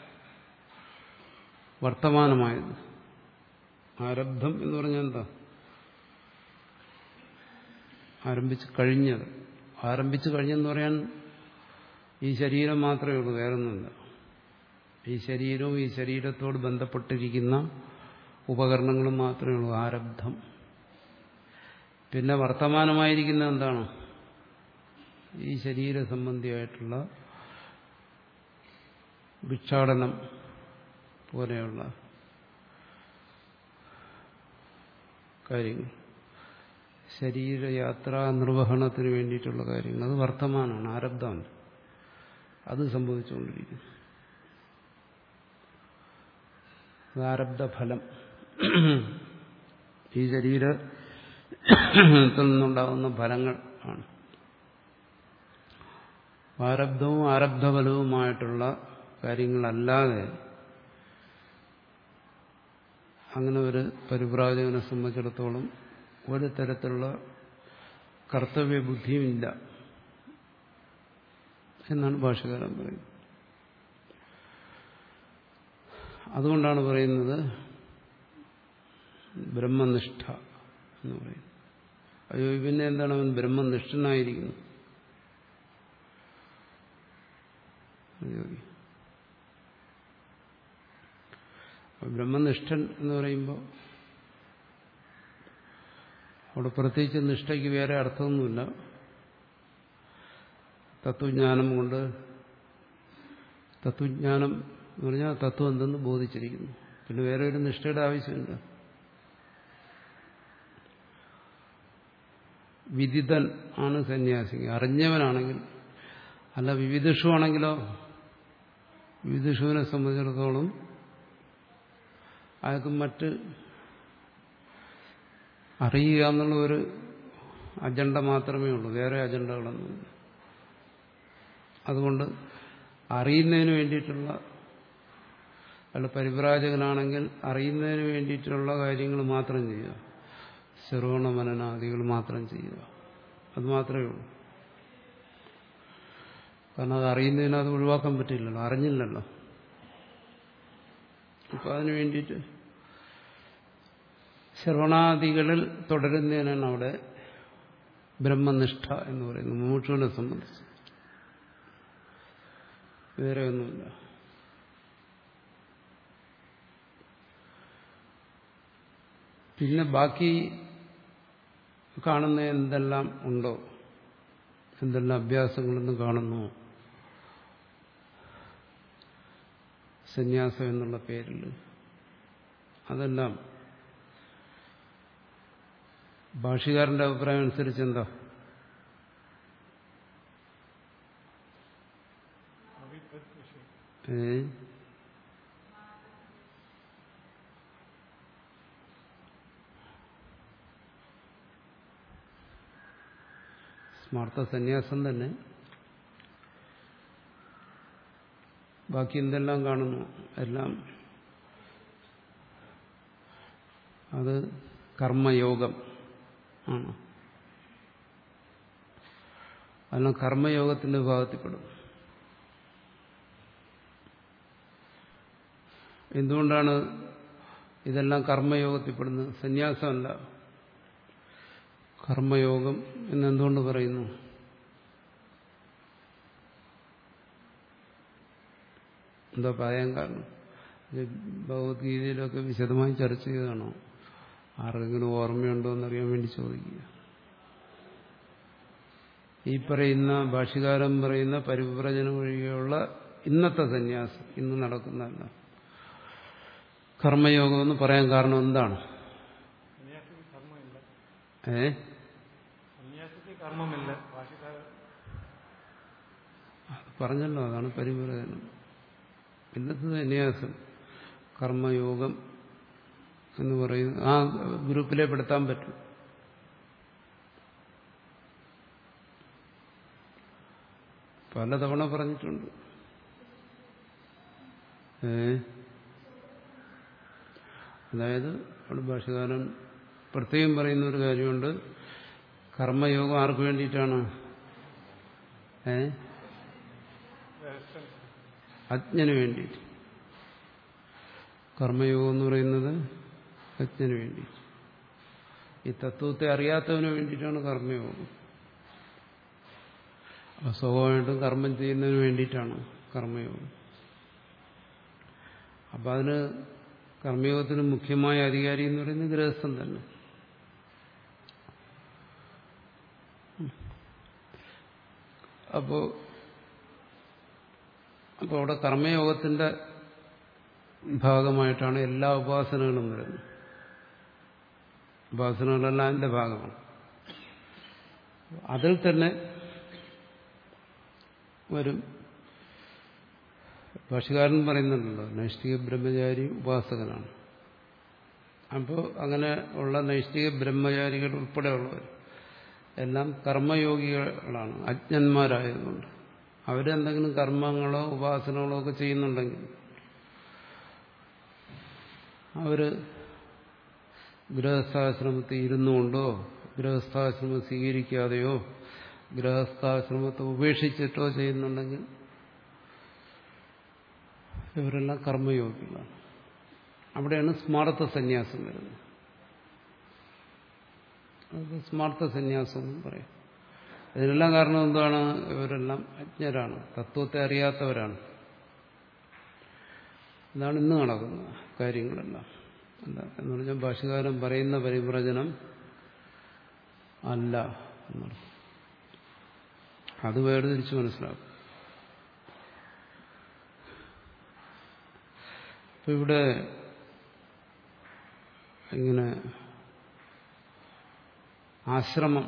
വർത്തമാനമായത് ആരബ്ധം എന്ന് പറഞ്ഞാൽ എന്താ ആരംഭിച്ച് കഴിഞ്ഞത് ആരംഭിച്ചു കഴിഞ്ഞെന്ന് പറയാൻ ഈ ശരീരം മാത്രമേ ഉള്ളൂ വേറൊന്നുമില്ല ഈ ശരീരവും ഈ ശരീരത്തോട് ബന്ധപ്പെട്ടിരിക്കുന്ന ഉപകരണങ്ങളും മാത്രമേ ഉള്ളൂ ആരബ്ധം പിന്നെ വർത്തമാനമായിരിക്കുന്ന എന്താണ് ഈ ശരീര സംബന്ധിയായിട്ടുള്ള ഭിക്ഷാടനം പോലെയുള്ള കാര്യങ്ങൾ ശരീരയാത്രാ നിർവഹണത്തിന് വേണ്ടിയിട്ടുള്ള കാര്യങ്ങൾ അത് വർത്തമാനമാണ് ആരബ്ധമാണ് അത് സംഭവിച്ചുകൊണ്ടിരിക്കുന്നു അത് ആരബ്ധ ഫലം ഈ ശരീരത്തിൽ നിന്നുണ്ടാകുന്ന ഫലങ്ങൾ ആണ് ആരബ്ധവും ആരബ്ധഫലവുമായിട്ടുള്ള കാര്യങ്ങളല്ലാതെ അങ്ങനെ ഒരു പരിപ്രാജകനെ സംബന്ധിച്ചിടത്തോളം ഒരു തരത്തിലുള്ള കർത്തവ്യബുദ്ധിയും ഇല്ല എന്നാണ് ഭാഷകാരൻ പറയുന്നത് അതുകൊണ്ടാണ് പറയുന്നത് ബ്രഹ്മനിഷ്ഠ എന്ന് പറയുന്നത് അയ്യോ പിന്നെ എന്താണ് അവൻ ബ്രഹ്മനിഷ്ഠനായിരിക്കുന്നു ബ്രഹ്മനിഷ്ഠൻ എന്ന് പറയുമ്പോൾ അവിടെ പ്രത്യേകിച്ച് നിഷ്ഠയ്ക്ക് വേറെ അർത്ഥമൊന്നുമില്ല തത്വജ്ഞാനം കൊണ്ട് തത്വജ്ഞാനം എന്ന് പറഞ്ഞാൽ തത്വം എന്തെന്ന് ബോധിച്ചിരിക്കുന്നു പിന്നെ വേറെ ഒരു നിഷ്ഠയുടെ ആവശ്യമില്ല വിദിതൻ ആണ് സന്യാസി അറിഞ്ഞവനാണെങ്കിൽ അല്ല വിവിധിഷുവാണെങ്കിലോ വിവിധിഷുവിനെ സംബന്ധിച്ചിടത്തോളം അയാൾക്ക് മറ്റ് അറിയുക എന്നുള്ള ഒരു അജണ്ട മാത്രമേ ഉള്ളൂ വേറെ അജണ്ടകളൊന്നുമില്ല അതുകൊണ്ട് അറിയുന്നതിന് വേണ്ടിയിട്ടുള്ള അയാൾ പരിപ്രാജകനാണെങ്കിൽ അറിയുന്നതിന് വേണ്ടിയിട്ടുള്ള കാര്യങ്ങൾ മാത്രം ചെയ്യുക ശ്രവണ മനനാദികൾ മാത്രം ചെയ്യുക അത് മാത്രമേ ഉള്ളൂ കാരണം അത് അറിയുന്നതിന് അത് ഒഴിവാക്കാൻ പറ്റില്ലല്ലോ അറിഞ്ഞില്ലല്ലോ അപ്പൊ അതിനു വേണ്ടിയിട്ട് ശ്രവണാദികളിൽ തുടരുന്നതിനാണ് അവിടെ ബ്രഹ്മനിഷ്ഠ എന്ന് പറയുന്നത് മുമുക്ഷുവിനെ സംബന്ധിച്ച് വേറെ ഒന്നുമില്ല പിന്നെ ബാക്കി കാണുന്ന എന്തെല്ലാം ഉണ്ടോ എന്തെല്ലാം അഭ്യാസങ്ങളൊന്നും കാണുന്നു സന്യാസം എന്നുള്ള പേരിൽ അതെല്ലാം ഭാഷകാരന്റെ അഭിപ്രായം അനുസരിച്ച് എന്താ ഏ സ്മാർത്ഥ സന്യാസം തന്നെ ബാക്കി എന്തെല്ലാം കാണുന്നു എല്ലാം അത് കർമ്മയോഗം ആണ് അതെല്ലാം കർമ്മയോഗത്തിന്റെ വിഭാഗത്തിൽപ്പെടും എന്തുകൊണ്ടാണ് ഇതെല്ലാം കർമ്മയോഗത്തിൽപ്പെടുന്നത് സന്യാസമല്ല കർമ്മയോഗം എന്നെന്തുകൊണ്ട് പറയുന്നു എന്താ പറയാൻ കാരണം ഭഗവത്ഗീതയിലൊക്കെ വിശദമായി ചർച്ച ചെയ്തതാണോ ആർക്കെങ്കിലും ഓർമ്മയുണ്ടോ എന്നറിയാൻ വേണ്ടി ചോദിക്കുക ഈ പറയുന്ന ഭാഷ്യകാരൻ പറയുന്ന പരിവ്രജനം ഒഴികെയുള്ള ഇന്നത്തെ സന്യാസം ഇന്ന് നടക്കുന്നതല്ല കർമ്മയോഗം എന്ന് പറയാൻ കാരണം എന്താണ് ഏ കർമ്മമില്ല ഭാഷകാരൻ പറഞ്ഞല്ലോ അതാണ് പരിവ്രജനം ഇന്നത്തെ സന്യാസം കർമ്മയോഗം എന്ന് പറയുന്ന ആ ഗ്രൂപ്പിലെ പെടുത്താൻ പറ്റും പലതവണ പറഞ്ഞിട്ടുണ്ട് ഏ അതായത് അവിടെ ഭാഷകാരൻ പ്രത്യേകം പറയുന്ന ഒരു കാര്യമുണ്ട് കർമ്മയോഗം ആർക്ക് വേണ്ടിയിട്ടാണ് ഏ അജ്ഞന് വേണ്ടിയിട്ട് കർമ്മയോഗം എന്ന് പറയുന്നത് അജ്ഞന് വേണ്ടി ഈ തത്വത്തെ അറിയാത്തവന് വേണ്ടിയിട്ടാണ് കർമ്മയോഗം അപ്പൊ സ്വാഭാവികമായിട്ടും കർമ്മം ചെയ്യുന്നതിന് വേണ്ടിയിട്ടാണ് കർമ്മയോഗം അപ്പൊ അതിന് കർമ്മയോഗത്തിന് മുഖ്യമായ അധികാരി എന്ന് പറയുന്നത് ഗൃഹസ്ഥൻ തന്നെ അപ്പോ അപ്പോൾ അവിടെ കർമ്മയോഗത്തിന്റെ ഭാഗമായിട്ടാണ് എല്ലാ ഉപാസനകളും വരുന്നത് ഉപാസനകളെല്ലാം അതിന്റെ ഭാഗമാണ് അതിൽ തന്നെ വരും ഭാഷകാരൻ പറയുന്നുണ്ടല്ലോ നൈഷ്ഠിക ബ്രഹ്മചാരി ഉപാസകനാണ് അപ്പോൾ അങ്ങനെ ഉള്ള നൈഷ്ഠിക ബ്രഹ്മചാരികൾ ഉൾപ്പെടെയുള്ളവർ എല്ലാം കർമ്മയോഗികളാണ് അജ്ഞന്മാരായതുകൊണ്ട് അവരെന്തെങ്കിലും കർമ്മങ്ങളോ ഉപാസനകളോ ഒക്കെ ചെയ്യുന്നുണ്ടെങ്കിൽ അവര് ഗൃഹസ്ഥാശ്രമത്തിൽ ഇരുന്നുകൊണ്ടോ ഗൃഹസ്ഥാശ്രമം സ്വീകരിക്കാതെയോ ഗൃഹസ്ഥാശ്രമത്തെ ഉപേക്ഷിച്ചിട്ടോ ചെയ്യുന്നുണ്ടെങ്കിൽ ഇവരെല്ലാം കർമ്മയോഗികളാണ് അവിടെയാണ് സ്മാർത്ഥ സന്യാസം വരുന്നത് അത് സ്മാർത്ഥ സന്യാസം എന്നും പറയും ഇതിനെല്ലാം കാരണം എന്താണ് ഇവരെല്ലാം അജ്ഞരാണ് തത്വത്തെ അറിയാത്തവരാണ് ഇതാണ് ഇന്ന് നടക്കുന്ന കാര്യങ്ങളെല്ലാം എന്താ എന്ന് പറഞ്ഞാൽ ഭാഷകാരൻ പറയുന്ന പരിവ്രജനം അല്ല എന്നർത്ഥം അത് വേർതിരിച്ച് മനസ്സിലാക്കും അപ്പൊ ഇവിടെ ഇങ്ങനെ ആശ്രമം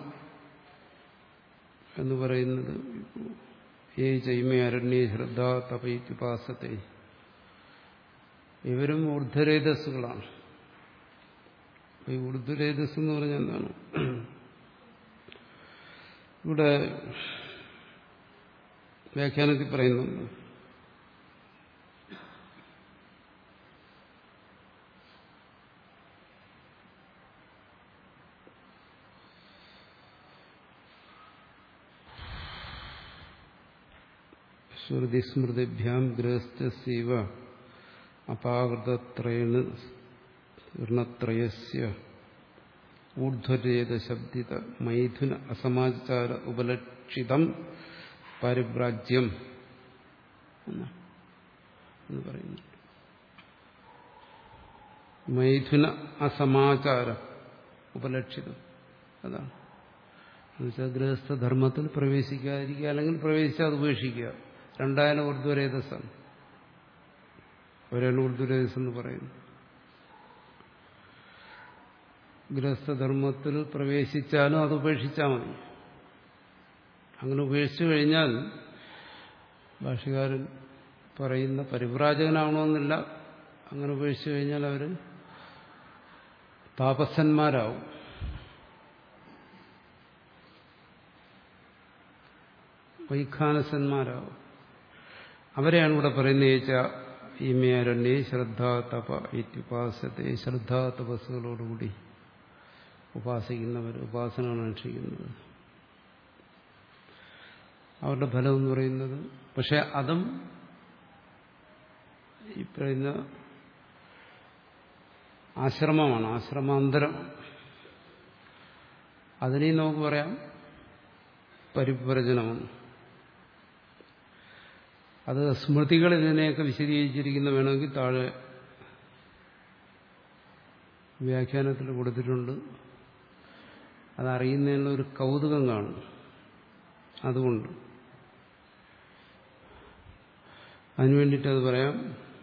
എന്ന് പറയുന്നത് ഏ ചൈമ അരണ്യ ശ്രദ്ധ തപയിത്യുപാസത്തെ ഇവരും ഊർധ്വരേതസ്സുകളാണ് ഈ ഊർധ്വരേതസ് എന്ന് പറഞ്ഞാൽ എന്താണ് ഇവിടെ വ്യാഖ്യാനത്തിൽ പറയുന്നുണ്ട് ശ്രുതിസ്മൃതിഭ്യാം ഗൃഹസ്ഥസീവ അപാകൃതത്രയേണ ഋണത്രയസ്യ ഊർധ്വരേത ശബ്ദിത മൈഥുന അസമാചാര ഉപലക്ഷിതം പാരിഭ്രാജ്യം എന്ന് പറയുന്നു മൈഥുന അസമാചാരം ഉപലക്ഷിതം അതാണ് എന്നുവെച്ചാൽ ഗൃഹസ്ഥധർമ്മത്തിൽ പ്രവേശിക്കാതിരിക്കുക അല്ലെങ്കിൽ പ്രവേശിച്ചാൽ അത് ഉപേക്ഷിക്കുക രണ്ടായാലും ഊർധ്വരേതസ്സാണ് ഒരാൾ ഊർധ്വരേതസ് എന്ന് പറയുന്നു ഗൃഹസ്ഥധർമ്മത്തിൽ പ്രവേശിച്ചാലും അത് ഉപേക്ഷിച്ചാൽ മതി അങ്ങനെ ഉപേക്ഷിച്ചു കഴിഞ്ഞാൽ ഭാഷകാരൻ പറയുന്ന പരിവ്രാജകനാവണമെന്നില്ല അങ്ങനെ ഉപേക്ഷിച്ചു കഴിഞ്ഞാൽ അവർ താപസന്മാരാവും വൈഖാനസന്മാരാവും അവരെയാണ് ഇവിടെ പറയുന്നത് ചോദിച്ചാൽ ഈമയാരണ്യെ ശ്രദ്ധാ തപ ഇത്യുപാസത്തെ ശ്രദ്ധാ തപസ്സുകളോടുകൂടി ഉപാസിക്കുന്നവർ ഉപാസനകൾ അനുഷ്ഠിക്കുന്നത് അവരുടെ ഫലം എന്ന് പറയുന്നത് പക്ഷെ അതും ഈ പറയുന്ന ആശ്രമമാണ് ആശ്രമാന്തരം അതിനെയും നമുക്ക് പറയാം പരിപ്രജനമെന്ന് അത് സ്മൃതികൾ ഇതിനെയൊക്കെ വിശദീകരിച്ചിരിക്കുന്ന വേണമെങ്കിൽ താഴെ വ്യാഖ്യാനത്തിൽ കൊടുത്തിട്ടുണ്ട് അതറിയുന്നതിനുള്ള ഒരു കൗതുകം കാണും അതുകൊണ്ട് അതിനുവേണ്ടിയിട്ട് അത് പറയാം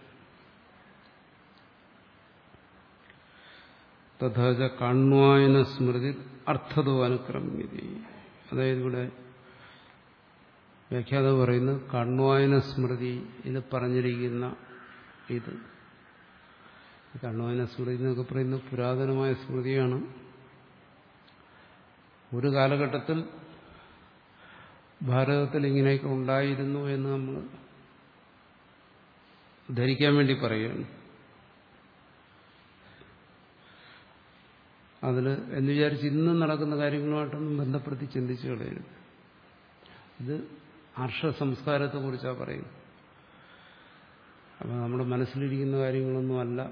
തഥാച കണ്വായന സ്മൃതി അർത്ഥതോ അനുക്രമ്യത അതായത് ഇവിടെ വ്യാഖ്യാത പറയുന്നത് കണ്വായന സ്മൃതി ഇത് പറഞ്ഞിരിക്കുന്ന ഇത് കണ്വായന സ്മൃതി എന്നൊക്കെ പറയുന്നത് പുരാതനമായ സ്മൃതിയാണ് ഒരു കാലഘട്ടത്തിൽ ഭാരതത്തിൽ ഇങ്ങനെയൊക്കെ ഉണ്ടായിരുന്നു എന്ന് നമ്മൾ ധരിക്കാൻ വേണ്ടി പറയുകയാണ് അതിൽ എന്ന് വിചാരിച്ച് ഇന്നും നടക്കുന്ന കാര്യങ്ങളുമായിട്ടൊന്നും ബന്ധപ്പെടുത്തി ചിന്തിച്ചു കളയരുത് ഇത് ഹർഷ സംസ്കാരത്തെക്കുറിച്ചാണ് പറയുന്നത് അപ്പം നമ്മുടെ മനസ്സിലിരിക്കുന്ന കാര്യങ്ങളൊന്നുമല്ല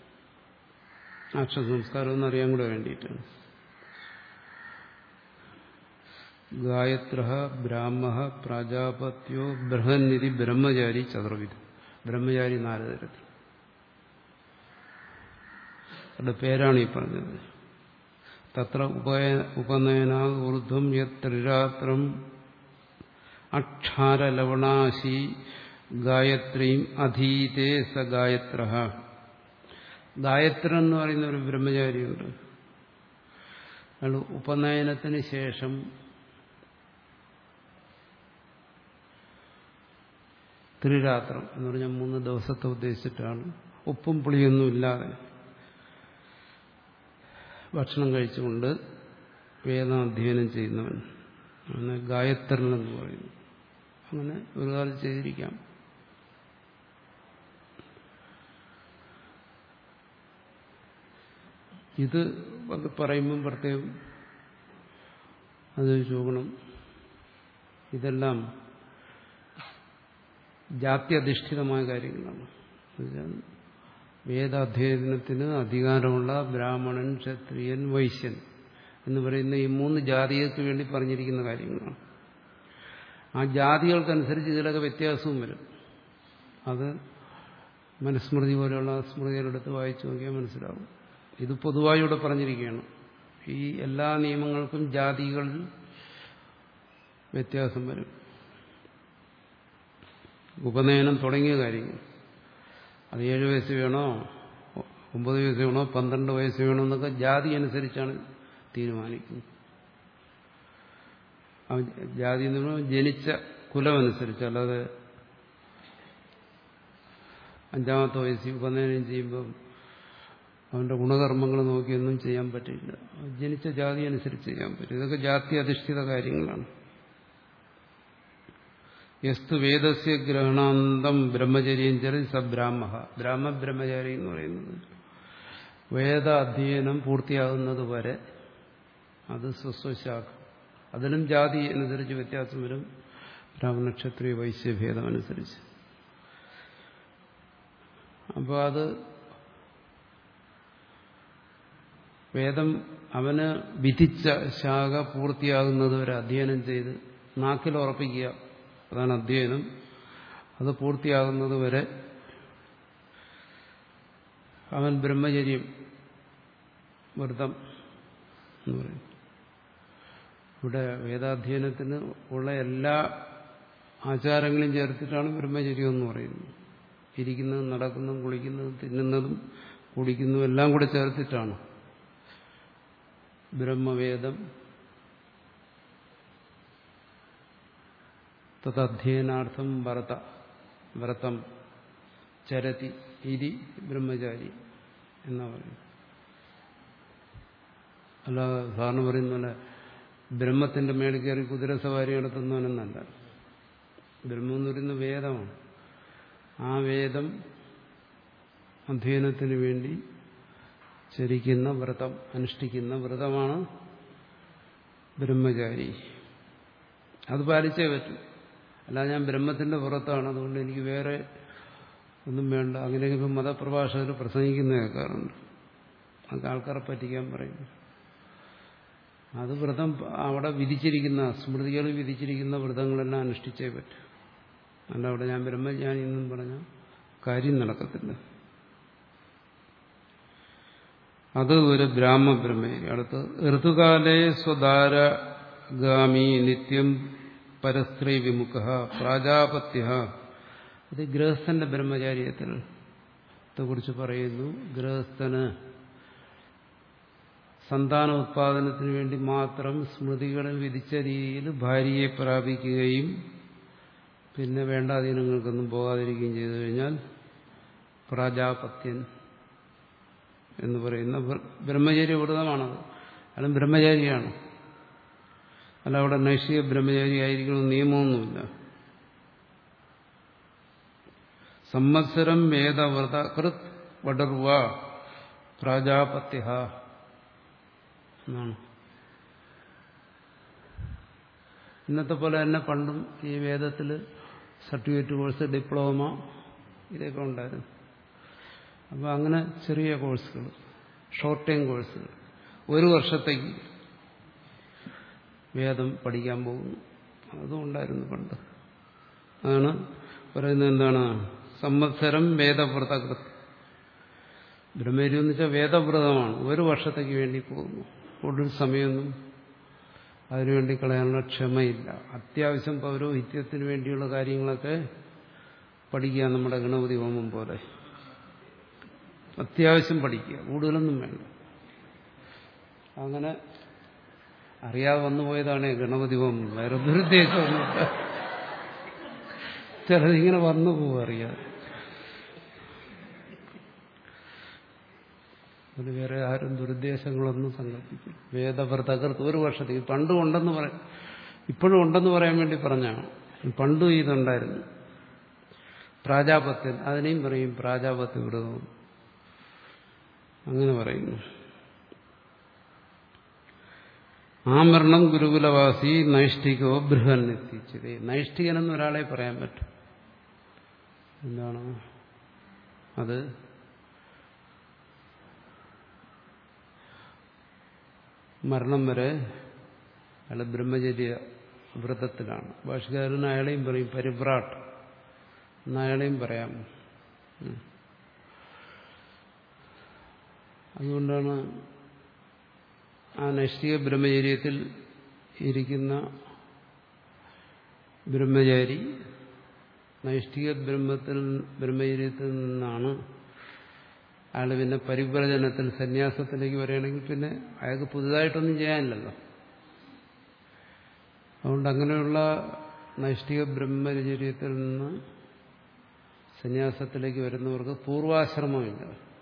ഹർഷ സംസ്കാരം എന്നറിയാൻ കൂടെ വേണ്ടിയിട്ടാണ് ഗായത്ര ബ്രാഹ്മ പ്രാജാപത്യോ ബൃഹന്നിധി ബ്രഹ്മചാരി ചതുർവിധം ബ്രഹ്മചാരി നാല് തരത്തിൽ അവരുടെ പേരാണ് ഈ പറഞ്ഞത് തത്ര ഉപയ ഉപനയന ഊർധ്വം യത്രിരാത്രം അക്ഷാരലവണാശി ഗായത്രീം അധീതേ സ ഗായത്ര ഗായത്രൻ എന്ന് പറയുന്ന ഒരു ബ്രഹ്മചാരിയുണ്ട് അയാൾ ഉപനയനത്തിന് ശേഷം ത്രിരാത്രം എന്ന് പറഞ്ഞാൽ മൂന്ന് ദിവസത്തെ ഉദ്ദേശിച്ചിട്ടാണ് ഉപ്പും പുളിയൊന്നും ഇല്ലാതെ ഭക്ഷണം കഴിച്ചുകൊണ്ട് വേദാധ്യയനം ചെയ്യുന്നവൻ അങ്ങനെ ഗായത്രൻ എന്ന് പറയുന്നു അങ്ങനെ ഒരു കാലം ചെയ്തിരിക്കാം ഇത് അത് പറയുമ്പം പ്രത്യേകം അത് ചോദണം ഇതെല്ലാം ജാത്യധിഷ്ഠിതമായ കാര്യങ്ങളാണ് വേദാധ്യയനത്തിന് അധികാരമുള്ള ബ്രാഹ്മണൻ ക്ഷത്രിയൻ വൈശ്യൻ എന്ന് പറയുന്ന ഈ മൂന്ന് ജാതികൾക്ക് വേണ്ടി പറഞ്ഞിരിക്കുന്ന കാര്യങ്ങളാണ് ആ ജാതികൾക്കനുസരിച്ച് ഇതിലൊക്കെ വ്യത്യാസവും വരും അത് മനുസ്മൃതി പോലെയുള്ള സ്മൃതികളെടുത്ത് വായിച്ചു നോക്കിയാൽ മനസ്സിലാവും ഇത് പൊതുവായി ഇവിടെ പറഞ്ഞിരിക്കുകയാണ് ഈ എല്ലാ നിയമങ്ങൾക്കും ജാതികളിൽ വ്യത്യാസം വരും ഉപനയനം തുടങ്ങിയ കാര്യങ്ങൾ അത് ഏഴ് വയസ്സ് വേണോ ഒമ്പത് വയസ്സ് വേണോ പന്ത്രണ്ട് വയസ്സ് വേണോ എന്നൊക്കെ ജാതി അനുസരിച്ചാണ് തീരുമാനിക്കുന്നത് ജാതി എന്ന് പറയുമ്പോൾ ജനിച്ച കുലമനുസരിച്ച് അല്ലാതെ അഞ്ചാമത്തെ വയസ്സിൽ ഉപനയനം ചെയ്യുമ്പം അവന്റെ ഗുണകർമ്മങ്ങൾ നോക്കിയൊന്നും ചെയ്യാൻ പറ്റില്ല ജനിച്ച ജാതി അനുസരിച്ച് ചെയ്യാൻ പറ്റും ഇതൊക്കെ ജാതി അധിഷ്ഠിത കാര്യങ്ങളാണ് യസ്തു വേദസ്യ ഗ്രഹണാന്തം ബ്രഹ്മചര്യം ചെറിയ സബ്രാഹ്മ ബ്രാഹ്മ ബ്രഹ്മചാരി എന്ന് പറയുന്നത് വേദ അധ്യയനം പൂർത്തിയാകുന്നത് വരെ അത് സ്വസ്വശാഖ അതിലും ജാതി അനുസരിച്ച് വ്യത്യാസം വരും ബ്രാഹ്മണ ക്ഷത്രിയ വൈശ്യഭേദം അനുസരിച്ച് അപ്പോൾ അത് വേദം അവന് വിധിച്ച ശാഖ പൂർത്തിയാകുന്നത് വരെ അധ്യയനം ചെയ്ത് നാക്കിൽ ഉറപ്പിക്കുക അതാണ് അധ്യയനം അത് പൂർത്തിയാകുന്നത് വരെ അവൻ ബ്രഹ്മചര്യം വ്രതം എന്ന് പറയും ഇവിടെ വേദാധ്യയനത്തിന് ഉള്ള എല്ലാ ആചാരങ്ങളും ചേർത്തിട്ടാണ് ബ്രഹ്മചര്യം എന്ന് പറയുന്നത് ഇരിക്കുന്നതും നടക്കുന്നതും കുളിക്കുന്നതും തിന്നുന്നതും കുടിക്കുന്നതും എല്ലാം കൂടെ ചേർത്തിട്ടാണ് ബ്രഹ്മവേദം തദ്ധ്യയനാർത്ഥം വ്രത വ്രതം ചരതി ഇതി ബ്രഹ്മചാരി എന്നാ പറയും അല്ല സാറിന് പറയുന്ന പോലെ ബ്രഹ്മത്തിന്റെ മേളിൽ കയറി കുതിരസവാരി നടത്തുന്നവനെന്നല്ല ബ്രഹ്മം എന്ന് പറയുന്ന വേദമാണ് ആ വേദം അധ്യയനത്തിന് വേണ്ടി ചരിക്കുന്ന വ്രതം അനുഷ്ഠിക്കുന്ന വ്രതമാണ് ബ്രഹ്മചാരി അത് പാലിച്ചേ പറ്റും അല്ല ഞാൻ ബ്രഹ്മത്തിന്റെ പുറത്താണ് അതുകൊണ്ട് എനിക്ക് വേറെ ഒന്നും വേണ്ട അങ്ങനെയൊക്കെ ഇപ്പം മതപ്രഭാഷകർ പ്രസംഗിക്കുന്ന കേൾക്കാറുണ്ട് അതൊക്കെ ആൾക്കാരെ പറ്റിക്കാൻ പറയുന്നു അത് വ്രതം അവിടെ വിധിച്ചിരിക്കുന്ന സ്മൃതികൾ വിധിച്ചിരിക്കുന്ന വ്രതങ്ങളെല്ലാം അനുഷ്ഠിച്ചേ പറ്റും അല്ല അവിടെ ഞാൻ ബ്രഹ്മജ്ഞാനി എന്നും പറഞ്ഞ കാര്യം നടക്കത്തില്ല അത് ഒരു ബ്രാഹ്മ ബ്രഹ്മേരി അടുത്ത് ഋതുകാലേ സ്വധാരഗാമി നിത്യം പരസ്ത്രീ വിമുഖ പ്രാജാപത്യ ഇത് ഗൃഹസ്ഥന്റെ ബ്രഹ്മചാര്യത്തിൽ കുറിച്ച് പറയുന്നു ഗൃഹസ്ഥന് സന്താന ഉത്പാദനത്തിന് വേണ്ടി മാത്രം സ്മൃതികളിൽ വിധിച്ച രീതിയിൽ ഭാര്യയെ പ്രാപിക്കുകയും പിന്നെ വേണ്ടാധീനങ്ങൾക്കൊന്നും പോകാതിരിക്കുകയും ചെയ്തു കഴിഞ്ഞാൽ പ്രാജാപത്യൻ എന്ന് പറയുന്ന ബ്രഹ്മചര്യ വ്രതമാണത് അയാളും ബ്രഹ്മചാരിയാണ് അല്ല അവിടെ നൈഷിക ബ്രഹ്മചാരി ആയിരിക്കണം നിയമമൊന്നുമില്ല സംവത്സരം വേദവ്രത കൃത് വടർവ പ്രാജാപത്യ എന്നാണ് ഇന്നത്തെ പോലെ തന്നെ പണ്ടും ഈ വേദത്തിൽ സർട്ടിഫിക്കറ്റ് കോഴ്സ് ഡിപ്ലോമ ഇതൊക്കെ ഉണ്ടായിരുന്നു അപ്പോൾ അങ്ങനെ ചെറിയ കോഴ്സുകൾ ഷോർട്ട് ടൈം കോഴ്സുകൾ ഒരു വർഷത്തേക്ക് വേദം പഠിക്കാൻ പോകുന്നു അതും ഉണ്ടായിരുന്നു പണ്ട് അതാണ് പറയുന്നത് എന്താണ് സംവത്സരം വേദവ്രതകൃത് ബ്രഹ്മചര്യം എന്ന് വെച്ചാൽ വേദവ്രതമാണ് ഒരു വർഷത്തേക്ക് വേണ്ടി പോകുന്നു കൂടുതൽ സമയമൊന്നും അതിനുവേണ്ടി കളയാനുള്ള ക്ഷമയില്ല അത്യാവശ്യം പൗരോഹിത്യത്തിന് വേണ്ടിയുള്ള കാര്യങ്ങളൊക്കെ പഠിക്കുക നമ്മുടെ ഗണപതി ഹോമം പോലെ അത്യാവശ്യം പഠിക്കുക കൂടുതലൊന്നും വേണ്ട അങ്ങനെ അറിയാതെ വന്നു പോയതാണ് ഗണപതി ഹോമം വേറെ ദുരുദ്ദേശമൊന്നുമില്ല ചിലതിങ്ങനെ വന്നു പോകും അറിയാതെ അതിന് വേറെ ആരും ദുരുദ്ദേശങ്ങളൊന്നും സങ്കല്പിക്കും വേദവ്രതകൃത്ത് ഒരു വർഷത്തേക്ക് പണ്ടും ഉണ്ടെന്ന് പറയാം ഇപ്പോഴും ഉണ്ടെന്ന് പറയാൻ വേണ്ടി പറഞ്ഞാണ് പണ്ടും ഇതുണ്ടായിരുന്നു പ്രാജാപത്യൻ അതിനെയും പറയും പ്രാജാപത്യ വ്രതവും അങ്ങനെ പറയുന്നു ആമരണം ഗുരുകുലവാസി നൈഷ്ഠികോ ബൃഹൻ എത്തിച്ചത് നൈഷ്ഠികനെന്ന് ഒരാളെ പറയാൻ പറ്റും എന്താണ് അത് മരണം വരെ അയാൾ ബ്രഹ്മചര്യ വ്രതത്തിലാണ് ഭാഷകാരൻ അയാളെയും പറയും പരിഭ്രാട്ട് എന്ന് അയാളെയും പറയാം അതുകൊണ്ടാണ് ആ നൈഷ്ഠിക ബ്രഹ്മചര്യത്തിൽ ഇരിക്കുന്ന ബ്രഹ്മചാരി നൈഷ്ഠിക ബ്രഹ്മത്തിൽ ബ്രഹ്മചര്യത്തിൽ നിന്നാണ് അയാൾ പിന്നെ പരിവ്രജനത്തിൽ സന്യാസത്തിലേക്ക് വരികയാണെങ്കിൽ പിന്നെ അയാൾക്ക് പുതുതായിട്ടൊന്നും ചെയ്യാനില്ലല്ലോ അതുകൊണ്ട് അങ്ങനെയുള്ള നൈഷ്ഠിക ബ്രഹ്മചര്യത്തിൽ നിന്ന് സന്യാസത്തിലേക്ക് വരുന്നവർക്ക് പൂർവാശ്രമമില്ല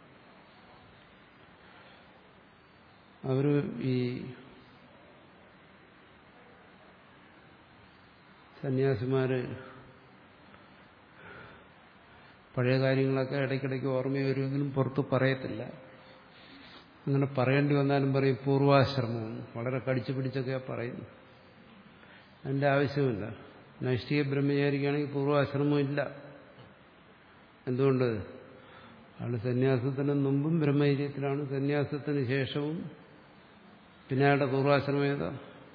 അവർ ഈ സന്യാസിമാര് പഴയ കാര്യങ്ങളൊക്കെ ഇടയ്ക്കിടയ്ക്ക് ഓർമ്മ വരുമെങ്കിലും പുറത്ത് പറയത്തില്ല അങ്ങനെ പറയേണ്ടി വന്നാലും പറയും പൂർവാശ്രമം വളരെ കടിച്ചു പിടിച്ചൊക്കെയാ പറയുന്നു അതിൻ്റെ ആവശ്യമില്ല നൈഷ്ഠിക ബ്രഹ്മചാരിക്കാണെങ്കിൽ പൂർവാശ്രമം ഇല്ല എന്തുകൊണ്ട് അയാൾ സന്യാസത്തിന് മുമ്പും ബ്രഹ്മചര്യത്തിലാണ് സന്യാസത്തിന് ശേഷവും പിന്നെ അയാളുടെ പൂർവാശ്രമം ഏതാ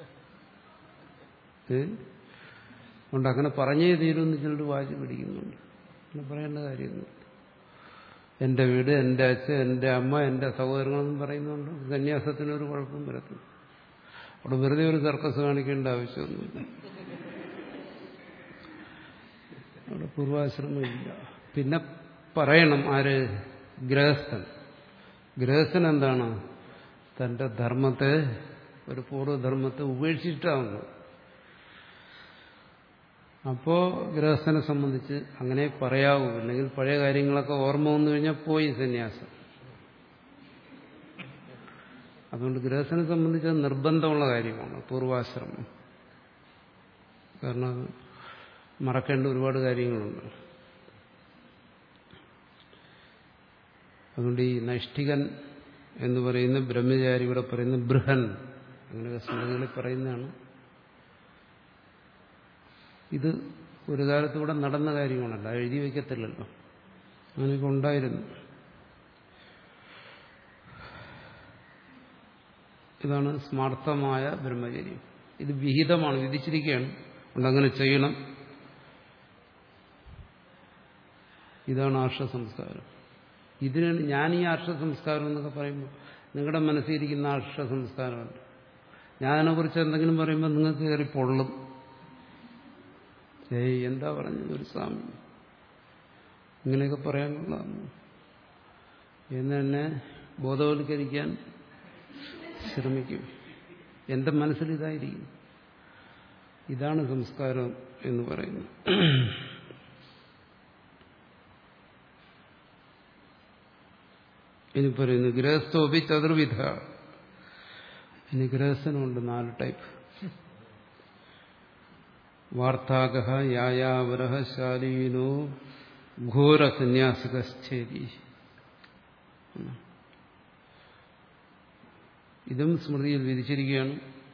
അതുകൊണ്ട് അങ്ങനെ പറഞ്ഞേ തീരുമെന്ന് ചിലർ വാശി പിടിക്കുന്നുണ്ട് അങ്ങനെ പറയേണ്ട കാര്യമൊന്നും എന്റെ വീട് എന്റെ അച്ഛൻ എന്റെ അമ്മ എന്റെ സഹോദരങ്ങളെന്നും പറയുന്നുണ്ട് സന്യാസത്തിനൊരു കുഴപ്പം വരത്തില്ല അവിടെ വെറുതെ ഒരു സർക്കസ് കാണിക്കേണ്ട ആവശ്യമൊന്നുമില്ല അവിടെ പൂർവാശ്രമമില്ല പിന്നെ പറയണം ആര് ഗൃഹസ്ഥൻ ഗൃഹസ്ഥൻ എന്താണ് തന്റെ ധർമ്മത്തെ ഒരു പൂർവ്വധർമ്മത്തെ ഉപേക്ഷിച്ചിട്ടാവുന്നു അപ്പോ ഗൃഹസ്ഥനെ സംബന്ധിച്ച് അങ്ങനെ പറയാവൂ അല്ലെങ്കിൽ പഴയ കാര്യങ്ങളൊക്കെ ഓർമ്മ വന്നു കഴിഞ്ഞാൽ പോയി സന്യാസം അതുകൊണ്ട് ഗൃഹസ്ഥനെ സംബന്ധിച്ച് നിർബന്ധമുള്ള കാര്യമാണ് പൂർവാശ്രമം കാരണം അത് മറക്കേണ്ട ഒരുപാട് കാര്യങ്ങളുണ്ട് അതുകൊണ്ട് ഈ നൈഷ്ഠികൻ എന്ന് പറയുന്ന ബ്രഹ്മചാരി ഇവിടെ പറയുന്ന ബൃഹൻ അങ്ങനെയൊക്കെ സ്മൃതികളിൽ പറയുന്നതാണ് ഇത് ഒരു കാലത്ത് ഇവിടെ നടന്ന കാര്യമാണല്ലോ എഴുതി വയ്ക്കത്തില്ലല്ലോ അങ്ങനെയൊക്കെ ഉണ്ടായിരുന്നു ഇതാണ് സ്മാർത്ഥമായ ബ്രഹ്മചര്യം ഇത് വിഹിതമാണ് വിധിച്ചിരിക്കുകയാണ് അതുകൊണ്ട് അങ്ങനെ ചെയ്യണം ഇതാണ് ആർഷ സംസ്കാരം ഇതിനാണ് ഞാൻ ഈ ആർഷ സംസ്കാരം എന്നൊക്കെ പറയുമ്പോൾ നിങ്ങളുടെ മനസ്സിലിരിക്കുന്ന ആർഷ സംസ്കാരമുണ്ട് ഞാനതിനെക്കുറിച്ച് എന്തെങ്കിലും പറയുമ്പോൾ നിങ്ങൾക്ക് കയറി പൊള്ളും ഏയ് എന്താ പറഞ്ഞത് ഒരു സ്വാമി ഇങ്ങനെയൊക്കെ പറയാൻ കൊള്ളാം എന്ന് തന്നെ ബോധവൽക്കരിക്കാൻ ശ്രമിക്കും എന്റെ മനസ്സിൽ ഇതായിരിക്കും ഇതാണ് സംസ്കാരം എന്ന് പറയുന്നത് ഇനി പറയുന്നു ഗൃഹസ്ഥോപി ചതുർവിധ ഇനി ഗൃഹസ്ഥനുണ്ട് നാല് ടൈപ്പ് വാർത്താക യായാവര ശാലീനോ ഘോര സന്യാസികശ്ചേരി ഇതും സ്മൃതിയിൽ വിധിച്ചിരിക്കുകയാണ്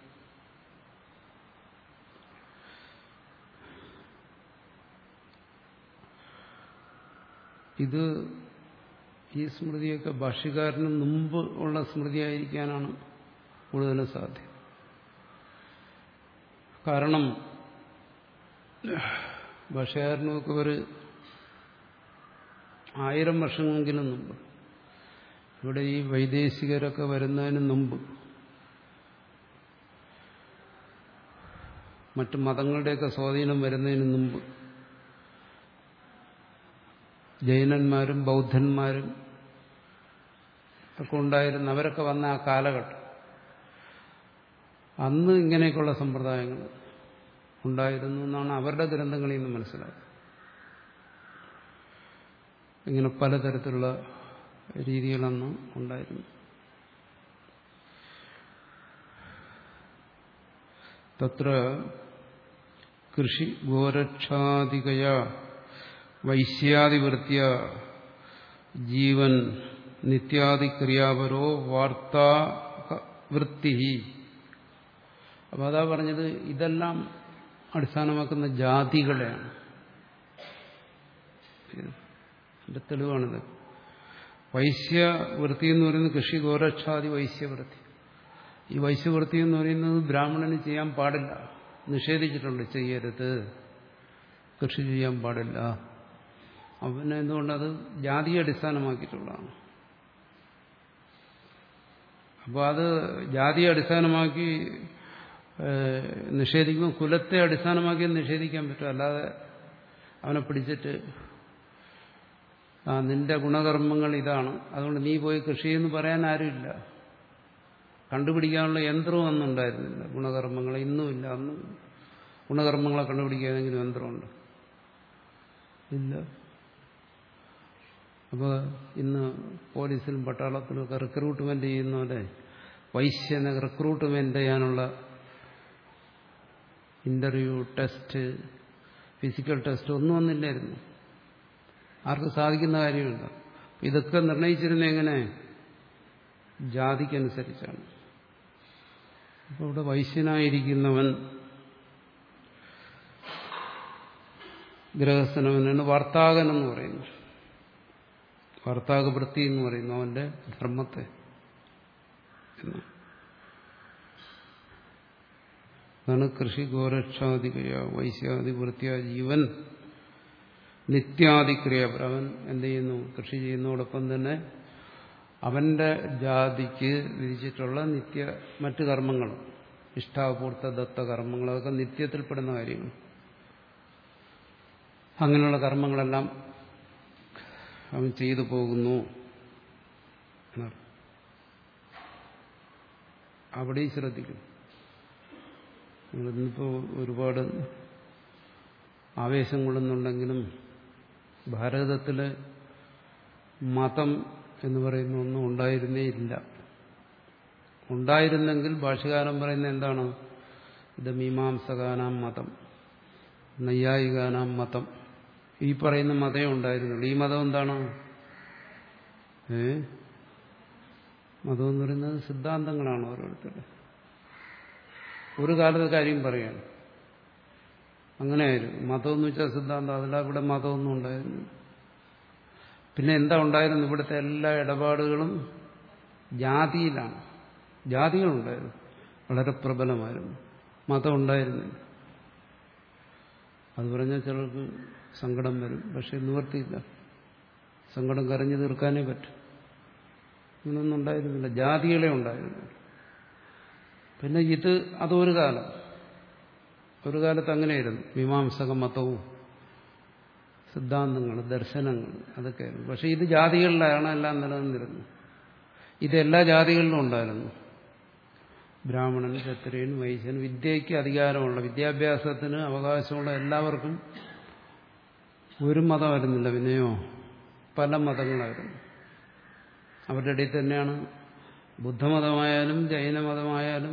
ഇത് ഈ സ്മൃതിയൊക്കെ ഭാഷ്യക്കാരന് മുമ്പ് ഉള്ള സ്മൃതിയായിരിക്കാനാണ് കൂടുതലും സാധ്യം കാരണം ഭാഷകാരനൊക്കെ ഒരു ആയിരം വർഷമെങ്കിലും മുമ്പ് ഇവിടെ ഈ വൈദേശികരൊക്കെ വരുന്നതിന് മുമ്പ് മറ്റു മതങ്ങളുടെയൊക്കെ സ്വാധീനം വരുന്നതിന് മുമ്പ് ജൈനന്മാരും ബൗദ്ധന്മാരും ഒക്കെ ഉണ്ടായിരുന്ന അവരൊക്കെ വന്ന ആ കാലഘട്ടം അന്ന് ഇങ്ങനെയൊക്കെയുള്ള സമ്പ്രദായങ്ങൾ ഉണ്ടായിരുന്നു എന്നാണ് അവരുടെ ഗ്രന്ഥങ്ങളിൽ നിന്ന് മനസ്സിലാക്കുന്നത് ഇങ്ങനെ പലതരത്തിലുള്ള രീതികളന്ന് ഉണ്ടായിരുന്നു തത്ര കൃഷി ഗോരക്ഷാദികയ വൈശ്യാദിവൃത്യ ജീവൻ നിത്യാദിക്രിയാപരോ വാർത്താ വൃത്തി അപ്പൊ അതാ പറഞ്ഞത് ഇതെല്ലാം അടിസ്ഥാനമാക്കുന്ന ജാതികളെയാണ് എന്റെ തെളിവാണിത് വൈശ്യവൃത്തി എന്ന് പറയുന്നത് കൃഷി ഗോരക്ഷാദി വൈശ്യവൃത്തി ഈ വൈശ്യവൃത്തി എന്ന് പറയുന്നത് ബ്രാഹ്മണന് ചെയ്യാൻ പാടില്ല നിഷേധിച്ചിട്ടുണ്ട് ചെയ്യരുത് കൃഷി ചെയ്യാൻ പാടില്ല അവന് എന്തുകൊണ്ടത് ജാതിയെ അടിസ്ഥാനമാക്കിയിട്ടുള്ളതാണ് അപ്പോൾ അത് ജാതിയെ അടിസ്ഥാനമാക്കി നിഷേധിക്കുമ്പോൾ കുലത്തെ അടിസ്ഥാനമാക്കി നിഷേധിക്കാൻ പറ്റും അല്ലാതെ അവനെ പിടിച്ചിട്ട് ആ നിന്റെ ഗുണകർമ്മങ്ങൾ ഇതാണ് അതുകൊണ്ട് നീ പോയി കൃഷി എന്ന് പറയാൻ ആരുമില്ല കണ്ടുപിടിക്കാനുള്ള യന്ത്രവും അന്നുണ്ടായിരുന്നില്ല ഗുണകർമ്മങ്ങൾ ഇന്നുമില്ല അന്ന് ഗുണകർമ്മങ്ങളെ കണ്ടുപിടിക്കാൻ ഏതെങ്കിലും യന്ത്രമുണ്ട് ഇല്ല അപ്പോൾ ഇന്ന് പോലീസിലും പട്ടാളത്തിലും ഒക്കെ റിക്രൂട്ട്മെന്റ് ചെയ്യുന്നവരെ വൈശ്യനെ റിക്രൂട്ട്മെന്റ് ചെയ്യാനുള്ള ഇന്റർവ്യൂ ടെസ്റ്റ് ഫിസിക്കൽ ടെസ്റ്റ് ഒന്നും ഒന്നില്ലായിരുന്നു ആർക്കും സാധിക്കുന്ന കാര്യമില്ല ഇതൊക്കെ നിർണയിച്ചിരുന്ന എങ്ങനെ ജാതിക്കനുസരിച്ചാണ് അപ്പോൾ ഇവിടെ വൈശ്യനായിരിക്കുന്നവൻ ഗൃഹസ്ഥനവനാണ് വാർത്താകൻ എന്ന് പറയുന്നു വാർത്താകവൃത്തി എന്ന് പറയുന്നു അവന്റെ ധർമ്മത്തെ അതാണ് കൃഷി ഗോരക്ഷാദികയ വൈശ്യാദിവൃത്തിയ ജീവൻ നിത്യാദിക്രിയ അവൻ എന്ത് ചെയ്യുന്നു കൃഷി ചെയ്യുന്നതോടൊപ്പം തന്നെ അവന്റെ ജാതിക്ക് വിധിച്ചിട്ടുള്ള നിത്യ മറ്റു കർമ്മങ്ങൾ ഇഷ്ടാപൂർത്ത ദത്ത കർമ്മങ്ങൾ അതൊക്കെ നിത്യത്തിൽപ്പെടുന്ന കാര്യങ്ങൾ അങ്ങനെയുള്ള കർമ്മങ്ങളെല്ലാം അവൻ ചെയ്തു പോകുന്നു അവിടെയും ശ്രദ്ധിക്കും നിങ്ങളിന്നിപ്പോൾ ഒരുപാട് ആവേശം കൊള്ളുന്നുണ്ടെങ്കിലും ഭാരതത്തില് മതം എന്ന് പറയുന്ന ഒന്നും ഉണ്ടായിരുന്നേ ഇല്ല ഉണ്ടായിരുന്നെങ്കിൽ ഭാഷകാരൻ പറയുന്ന എന്താണ് ഇത് മീമാംസകാനാം മതം നൈയായികാനാം മതം ഈ പറയുന്ന മതമേ ഉണ്ടായിരുന്നുള്ളൂ ഈ മതം എന്താണ് ഏ മതം എന്ന് പറയുന്നത് സിദ്ധാന്തങ്ങളാണ് ഓരോരുത്തരുടെ ഒരു കാലത്തെ കാര്യം പറയാണ് അങ്ങനെയായിരുന്നു മതം എന്ന് വെച്ചാൽ സിദ്ധാന്തം അതല്ല ഇവിടെ മതമൊന്നും ഉണ്ടായിരുന്നു പിന്നെ എന്താ ഉണ്ടായിരുന്നു ഇവിടുത്തെ എല്ലാ ഇടപാടുകളും ജാതിയിലാണ് ജാതികളുണ്ടായിരുന്നു വളരെ പ്രബലമായിരുന്നു മതം ഉണ്ടായിരുന്നില്ല അത് പറഞ്ഞാൽ ചിലർക്ക് സങ്കടം വരും പക്ഷെ നിവർത്തിയില്ല സങ്കടം കരഞ്ഞു തീർക്കാനേ പറ്റും ഇങ്ങനൊന്നും ഉണ്ടായിരുന്നില്ല ജാതികളെ ഉണ്ടായിരുന്നു പിന്നെ ഇത് അതൊരു കാലം ഒരു കാലത്ത് അങ്ങനെയായിരുന്നു മീമാംസക മതവും സിദ്ധാന്തങ്ങൾ ദർശനങ്ങൾ അതൊക്കെയായിരുന്നു പക്ഷെ ഇത് ജാതികളിലാണ് എല്ലാം നിലനിന്നിരുന്നത് ഇത് എല്ലാ ജാതികളിലും ഉണ്ടായിരുന്നു ബ്രാഹ്മണൻ ക്ഷത്രിയൻ വൈശ്യൻ വിദ്യയ്ക്ക് അധികാരമുള്ള വിദ്യാഭ്യാസത്തിന് അവകാശമുള്ള എല്ലാവർക്കും ഒരു മതമായിരുന്നില്ല പിന്നെയോ പല മതങ്ങളായിരുന്നു അവരുടെ ഇടയിൽ തന്നെയാണ് ബുദ്ധമതമായാലും ജൈനമതമായാലും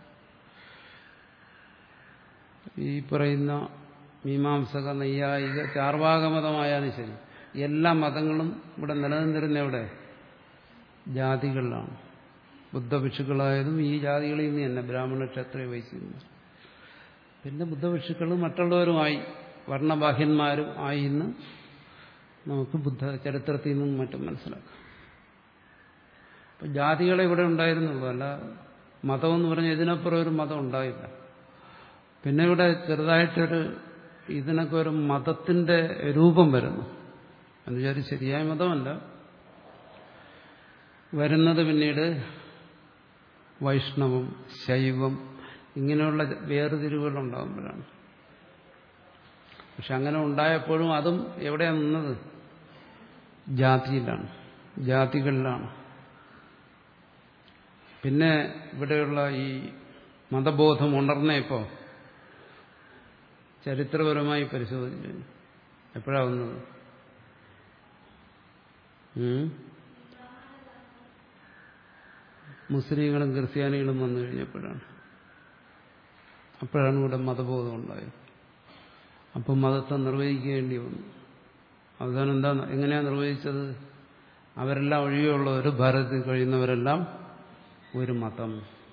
ഈ പറയുന്ന മീമാംസക നൈയായിക ചാർവാകമതമായാലും ശരി എല്ലാ മതങ്ങളും ഇവിടെ നിലനിന്നിരുന്ന എവിടെ ജാതികളിലാണ് ബുദ്ധഭിക്ഷുക്കളായതും ഈ ജാതികളിൽ നിന്ന് തന്നെ ബ്രാഹ്മണ ക്ഷത്രിയ വൈശ്യന്മാർ പിന്നെ ബുദ്ധഭിക്ഷുക്കളും മറ്റുള്ളവരുമായി വർണ്ണബാഹ്യന്മാരും ആയി എന്ന് നമുക്ക് ബുദ്ധ ചരിത്രത്തിൽ നിന്നും മറ്റും മനസ്സിലാക്കാം അപ്പം ജാതികളെ ഇവിടെ ഉണ്ടായിരുന്നുള്ളൂ അല്ല മതം എന്ന് പറഞ്ഞാൽ ഇതിനപ്പുറം ഒരു മതം ഉണ്ടായില്ല പിന്നെ ഇവിടെ ചെറുതായിട്ടൊരു ഇതിനൊക്കെ ഒരു മതത്തിന്റെ രൂപം വരുന്നു എന്ന് വിചാരിച്ച് ശരിയായ മതമല്ല വരുന്നത് പിന്നീട് വൈഷ്ണവം ശൈവം ഇങ്ങനെയുള്ള വേർതിരിവുകൾ ഉണ്ടാകുമ്പോഴാണ് പക്ഷെ അങ്ങനെ ഉണ്ടായപ്പോഴും അതും എവിടെയാണ് നിന്നത് ജാതിയിലാണ് ജാതികളിലാണ് പിന്നെ ഇവിടെയുള്ള ഈ മതബോധം ഉണർന്നപ്പോൾ ചരിത്രപരമായി പരിശോധിച്ചു എപ്പോഴാവുന്നത് മുസ്ലിങ്ങളും ക്രിസ്ത്യാനികളും വന്നു കഴിഞ്ഞപ്പോഴാണ് അപ്പോഴാണ് ഇവിടെ മതബോധം ഉണ്ടായത് അപ്പം മതത്തെ നിർവഹിക്കേണ്ടി വന്നു അവസാനം എന്താ എങ്ങനെയാണ് നിർവഹിച്ചത് അവരെല്ലാം ഒഴികെയുള്ളവർ ഭാരതത്തിൽ കഴിയുന്നവരെല്ലാം ഒരു മതം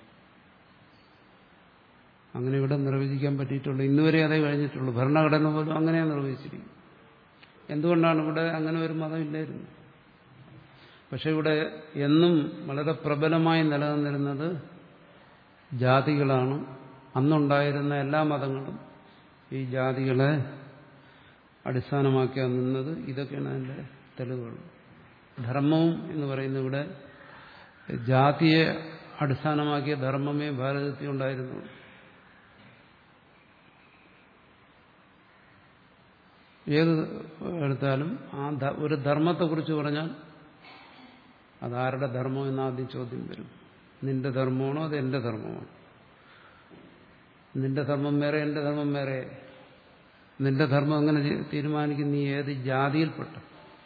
അങ്ങനെ ഇവിടെ നിർവചിക്കാൻ പറ്റിയിട്ടുള്ളൂ ഇന്നുവരെ അതേ കഴിഞ്ഞിട്ടുള്ളൂ ഭരണഘടന പോലും അങ്ങനെയാണ് നിർവഹിച്ചിരിക്കുന്നത് എന്തുകൊണ്ടാണ് ഇവിടെ അങ്ങനെ ഒരു മതം ഇല്ലായിരുന്നു പക്ഷെ ഇവിടെ എന്നും വളരെ പ്രബലമായി നിലനിന്നിരുന്നത് ജാതികളാണ് അന്നുണ്ടായിരുന്ന എല്ലാ മതങ്ങളും ഈ ജാതികളെ അടിസ്ഥാനമാക്കിയാണ് നിന്നത് ഇതൊക്കെയാണ് അതിൻ്റെ തെളിവുകൾ ധർമ്മവും എന്ന് പറയുന്നത് ഇവിടെ ജാതിയെ അടിസ്ഥാനമാക്കിയ ധർമ്മമേ ഭാരതത്തിൽ ഉണ്ടായിരുന്നു ഏത് എടുത്താലും ആ ഒരു ധർമ്മത്തെക്കുറിച്ച് പറഞ്ഞാൽ അതാരുടെ ധർമ്മം എന്ന് ആദ്യം ചോദ്യം വരും നിന്റെ ധർമ്മമാണോ അത് എന്റെ ധർമ്മമാണോ നിന്റെ ധർമ്മം വേറെ എന്റെ ധർമ്മം വേറെ നിന്റെ ധർമ്മം എങ്ങനെ തീരുമാനിക്കും നീ ഏത് ജാതിയിൽപ്പെട്ട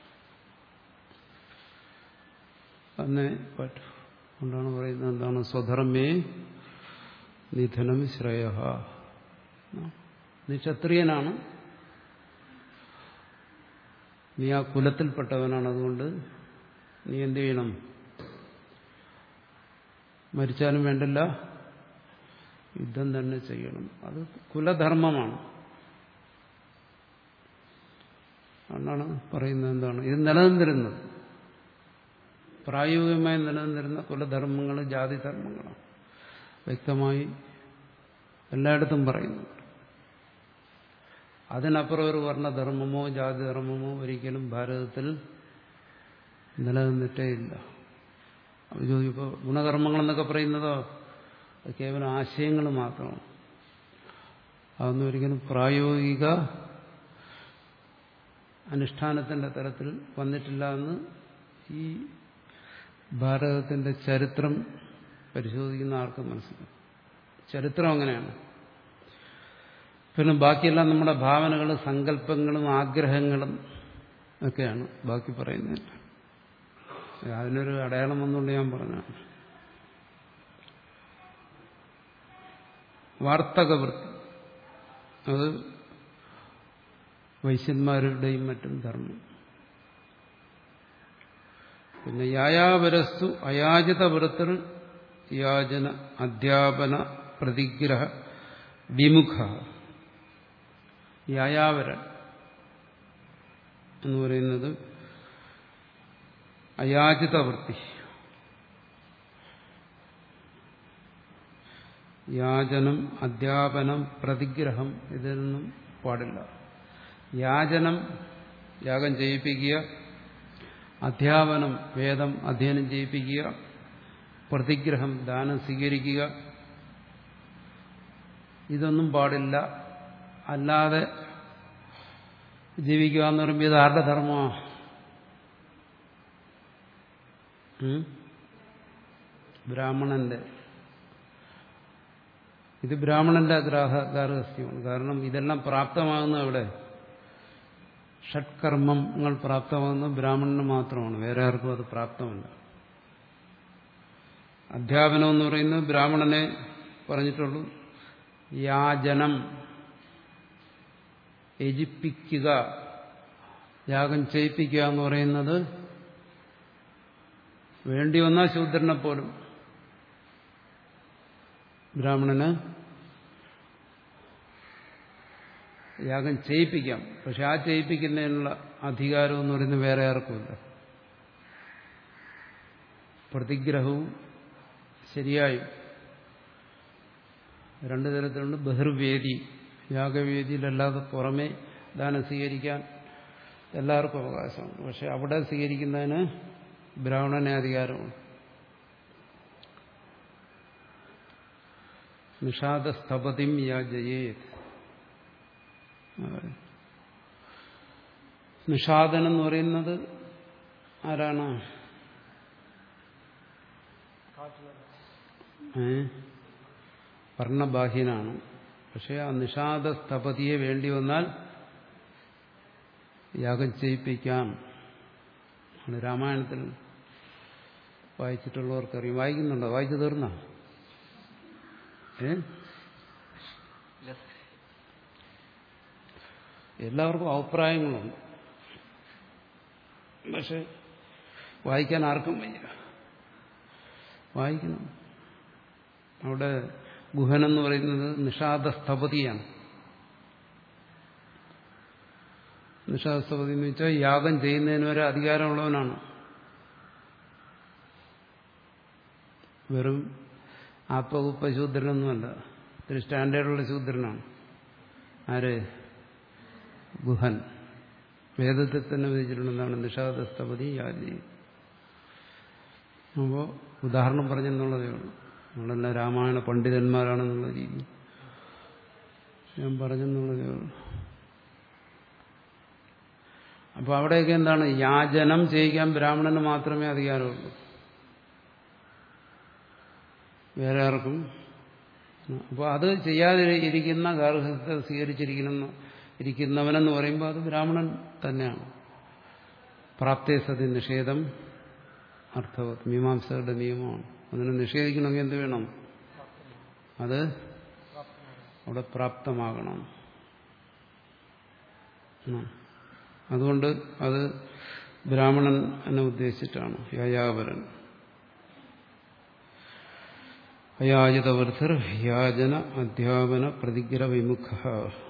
അന്നേ പറ്റൂ കൊണ്ടാണ് പറയുന്നത് എന്താണ് സ്വധർമ്മേ നിധനം ശ്രേയ നീ ക്ഷത്രിയനാണ് നീ ആ കുലത്തിൽപ്പെട്ടവനാണ് അതുകൊണ്ട് നീ എന്ത് ചെയ്യണം മരിച്ചാലും വേണ്ടില്ല യുദ്ധം തന്നെ ചെയ്യണം അത് കുലധർമ്മമാണ് എന്നാണ് പറയുന്നത് എന്താണ് ഇത് നിലനിന്നിരുന്നത് പ്രായോഗികമായി നിലനിന്നിരുന്ന കുലധർമ്മങ്ങൾ ജാതിധർമ്മങ്ങളാണ് വ്യക്തമായി എല്ലായിടത്തും പറയുന്നു അതിനപ്പുറം ഒരു വർണ്ണധർമ്മമോ ജാതിധർമ്മമോ ഒരിക്കലും ഭാരതത്തിൽ നിലനിന്നിട്ടേ ഇല്ല ഇപ്പോൾ ഗുണകർമ്മങ്ങളെന്നൊക്കെ പറയുന്നതോ അത് കേവലം ആശയങ്ങൾ മാത്രമാണ് അതൊന്നും ഒരിക്കലും പ്രായോഗിക അനുഷ്ഠാനത്തിന്റെ തരത്തിൽ വന്നിട്ടില്ല എന്ന് ഈ ഭാരതത്തിന്റെ ചരിത്രം പരിശോധിക്കുന്ന ആർക്കും മനസ്സിലാവും ചരിത്രം അങ്ങനെയാണ് പിന്നെ ബാക്കിയെല്ലാം നമ്മുടെ ഭാവനകളും സങ്കല്പങ്ങളും ആഗ്രഹങ്ങളും ഒക്കെയാണ് ബാക്കി പറയുന്നത് അതിനൊരു അടയാളം വന്നുകൊണ്ട് ഞാൻ പറഞ്ഞു വാർത്തകവൃത്തി അത് വൈശ്യന്മാരുടെയും മറ്റും ധർമ്മം പിന്നെ യായാവരസ്തു അയാചിത വൃത്തർ യാചന അധ്യാപന പ്രതിഗ്രഹ വിമുഖ യായാവരൻ എന്ന് പറയുന്നത് അയാചിത വൃത്തി യാചനം അധ്യാപനം പ്രതിഗ്രഹം ഇതിനൊന്നും പാടില്ല യാചനം യാഗം ചെയ്യിപ്പിക്കുക അധ്യാപനം വേദം അധ്യയനം ചെയ്യിപ്പിക്കുക പ്രതിഗ്രഹം ദാനം സ്വീകരിക്കുക ഇതൊന്നും പാടില്ല അല്ലാതെ ജീവിക്കുക എന്ന് പറയുമ്പോൾ ഇത് ആരുടെ ധർമ്മമാണ് ബ്രാഹ്മണന്റെ ഇത് ബ്രാഹ്മണന്റെ ഗ്രാഹ ഗാർഹസ്ഥ്യമാണ് കാരണം ഇതെല്ലാം പ്രാപ്തമാകുന്ന അവിടെ ഷഡ്കർമ്മങ്ങൾ പ്രാപ്തമാകുന്ന ബ്രാഹ്മണന് മാത്രമാണ് വേറെ ആർക്കും അത് പ്രാപ്തമല്ല അധ്യാപനം എന്ന് പറയുന്നത് ബ്രാഹ്മണനെ പറഞ്ഞിട്ടുള്ളൂ യാചനം യജിപ്പിക്കുക യാഗം ചെയ്യിപ്പിക്കുക എന്ന് പറയുന്നത് വേണ്ടി വന്നാൽ ശൂദ്രനെ പോലും ബ്രാഹ്മണന് യാഗം ചെയ്യിപ്പിക്കാം പക്ഷെ ആ ചെയ്യിപ്പിക്കുന്നതിനുള്ള അധികാരം എന്ന് പറയുന്നത് വേറെ ആർക്കുമില്ല പ്രതിഗ്രഹവും ശരിയായും രണ്ടു തരത്തിലുണ്ട് ബഹിർവേദി യാഗവേദിയിലല്ലാതെ പുറമെ ദാനം സ്വീകരിക്കാൻ എല്ലാവർക്കും അവകാശമുണ്ട് പക്ഷെ അവിടെ സ്വീകരിക്കുന്നതിന് ബ്രാഹ്മണനെ അധികാരമുണ്ട് നിഷാദസ്തപതിം യാജയേത് നിഷാദൻ എന്ന് പറയുന്നത് ആരാണ് ഏ വർണ്ണബാഹ്യനാണ് പക്ഷെ ആ നിഷാദസ്തപതിയെ വേണ്ടി വന്നാൽ യാഗം ചെയ്യിപ്പിക്കാം ആണ് രാമായണത്തിൽ വായിച്ചിട്ടുള്ളവർക്കറിയാം വായിക്കുന്നുണ്ടോ വായിച്ചു തീർന്നോ ഏ എല്ലാവർക്കും അഭിപ്രായങ്ങളുണ്ട് പക്ഷെ വായിക്കാൻ ആർക്കും വയ്യ വായിക്കണം അവിടെ ഗുഹനെന്ന് പറയുന്നത് നിഷാദസ്ഥപതിയാണ് നിഷാദസ്ഥപതി എന്ന് വെച്ചാൽ യാഗം ചെയ്യുന്നതിന് വരെ അധികാരമുള്ളവനാണ് വെറും ആപ്പകുപ്പ ശൂദ്രനൊന്നുമല്ല ഇത്തിരി സ്റ്റാൻഡേർഡുള്ള ശൂദ്രനാണ് ആര് ഗുഹൻ വേദത്തിൽ തന്നെ വിധിച്ചിട്ടുണ്ടെന്നാണ് നിഷാദസ്ഥപതി യാജി അപ്പോൾ ഉദാഹരണം പറഞ്ഞെന്നുള്ളതേ ഉള്ളൂ നമ്മളെല്ലാം രാമായണ പണ്ഡിതന്മാരാണെന്നുള്ള രീതി ഞാൻ പറഞ്ഞെന്നുള്ളതേ ഉള്ളൂ അപ്പോൾ അവിടെയൊക്കെ എന്താണ് യാചനം ചെയ്യിക്കാൻ ബ്രാഹ്മണന് മാത്രമേ അധികാരമുള്ളൂ വേറെ ആർക്കും അപ്പോൾ അത് ചെയ്യാതെ ഇരിക്കുന്ന ഗാർഹസ്ഥ സ്വീകരിച്ചിരിക്കുന്ന ഇരിക്കുന്നവനെന്ന് പറയുമ്പോൾ അത് ബ്രാഹ്മണൻ തന്നെയാണ് പ്രാപ്തേ സതി നിഷേധം അർത്ഥവത് മീമാംസകളുടെ നിയമമാണ് അതിനെ നിഷേധിക്കണമെങ്കിൽ എന്ത് വേണം അത് അവിടെ പ്രാപ്തമാകണം അതുകൊണ്ട് അത് ബ്രാഹ്മണൻ എന്നെ ഉദ്ദേശിച്ചിട്ടാണ് യായാപരൻ അയാചിതവൃത്തിർ യാചന അധ്യാപന പ്രതിഗ്ര വിമുഖ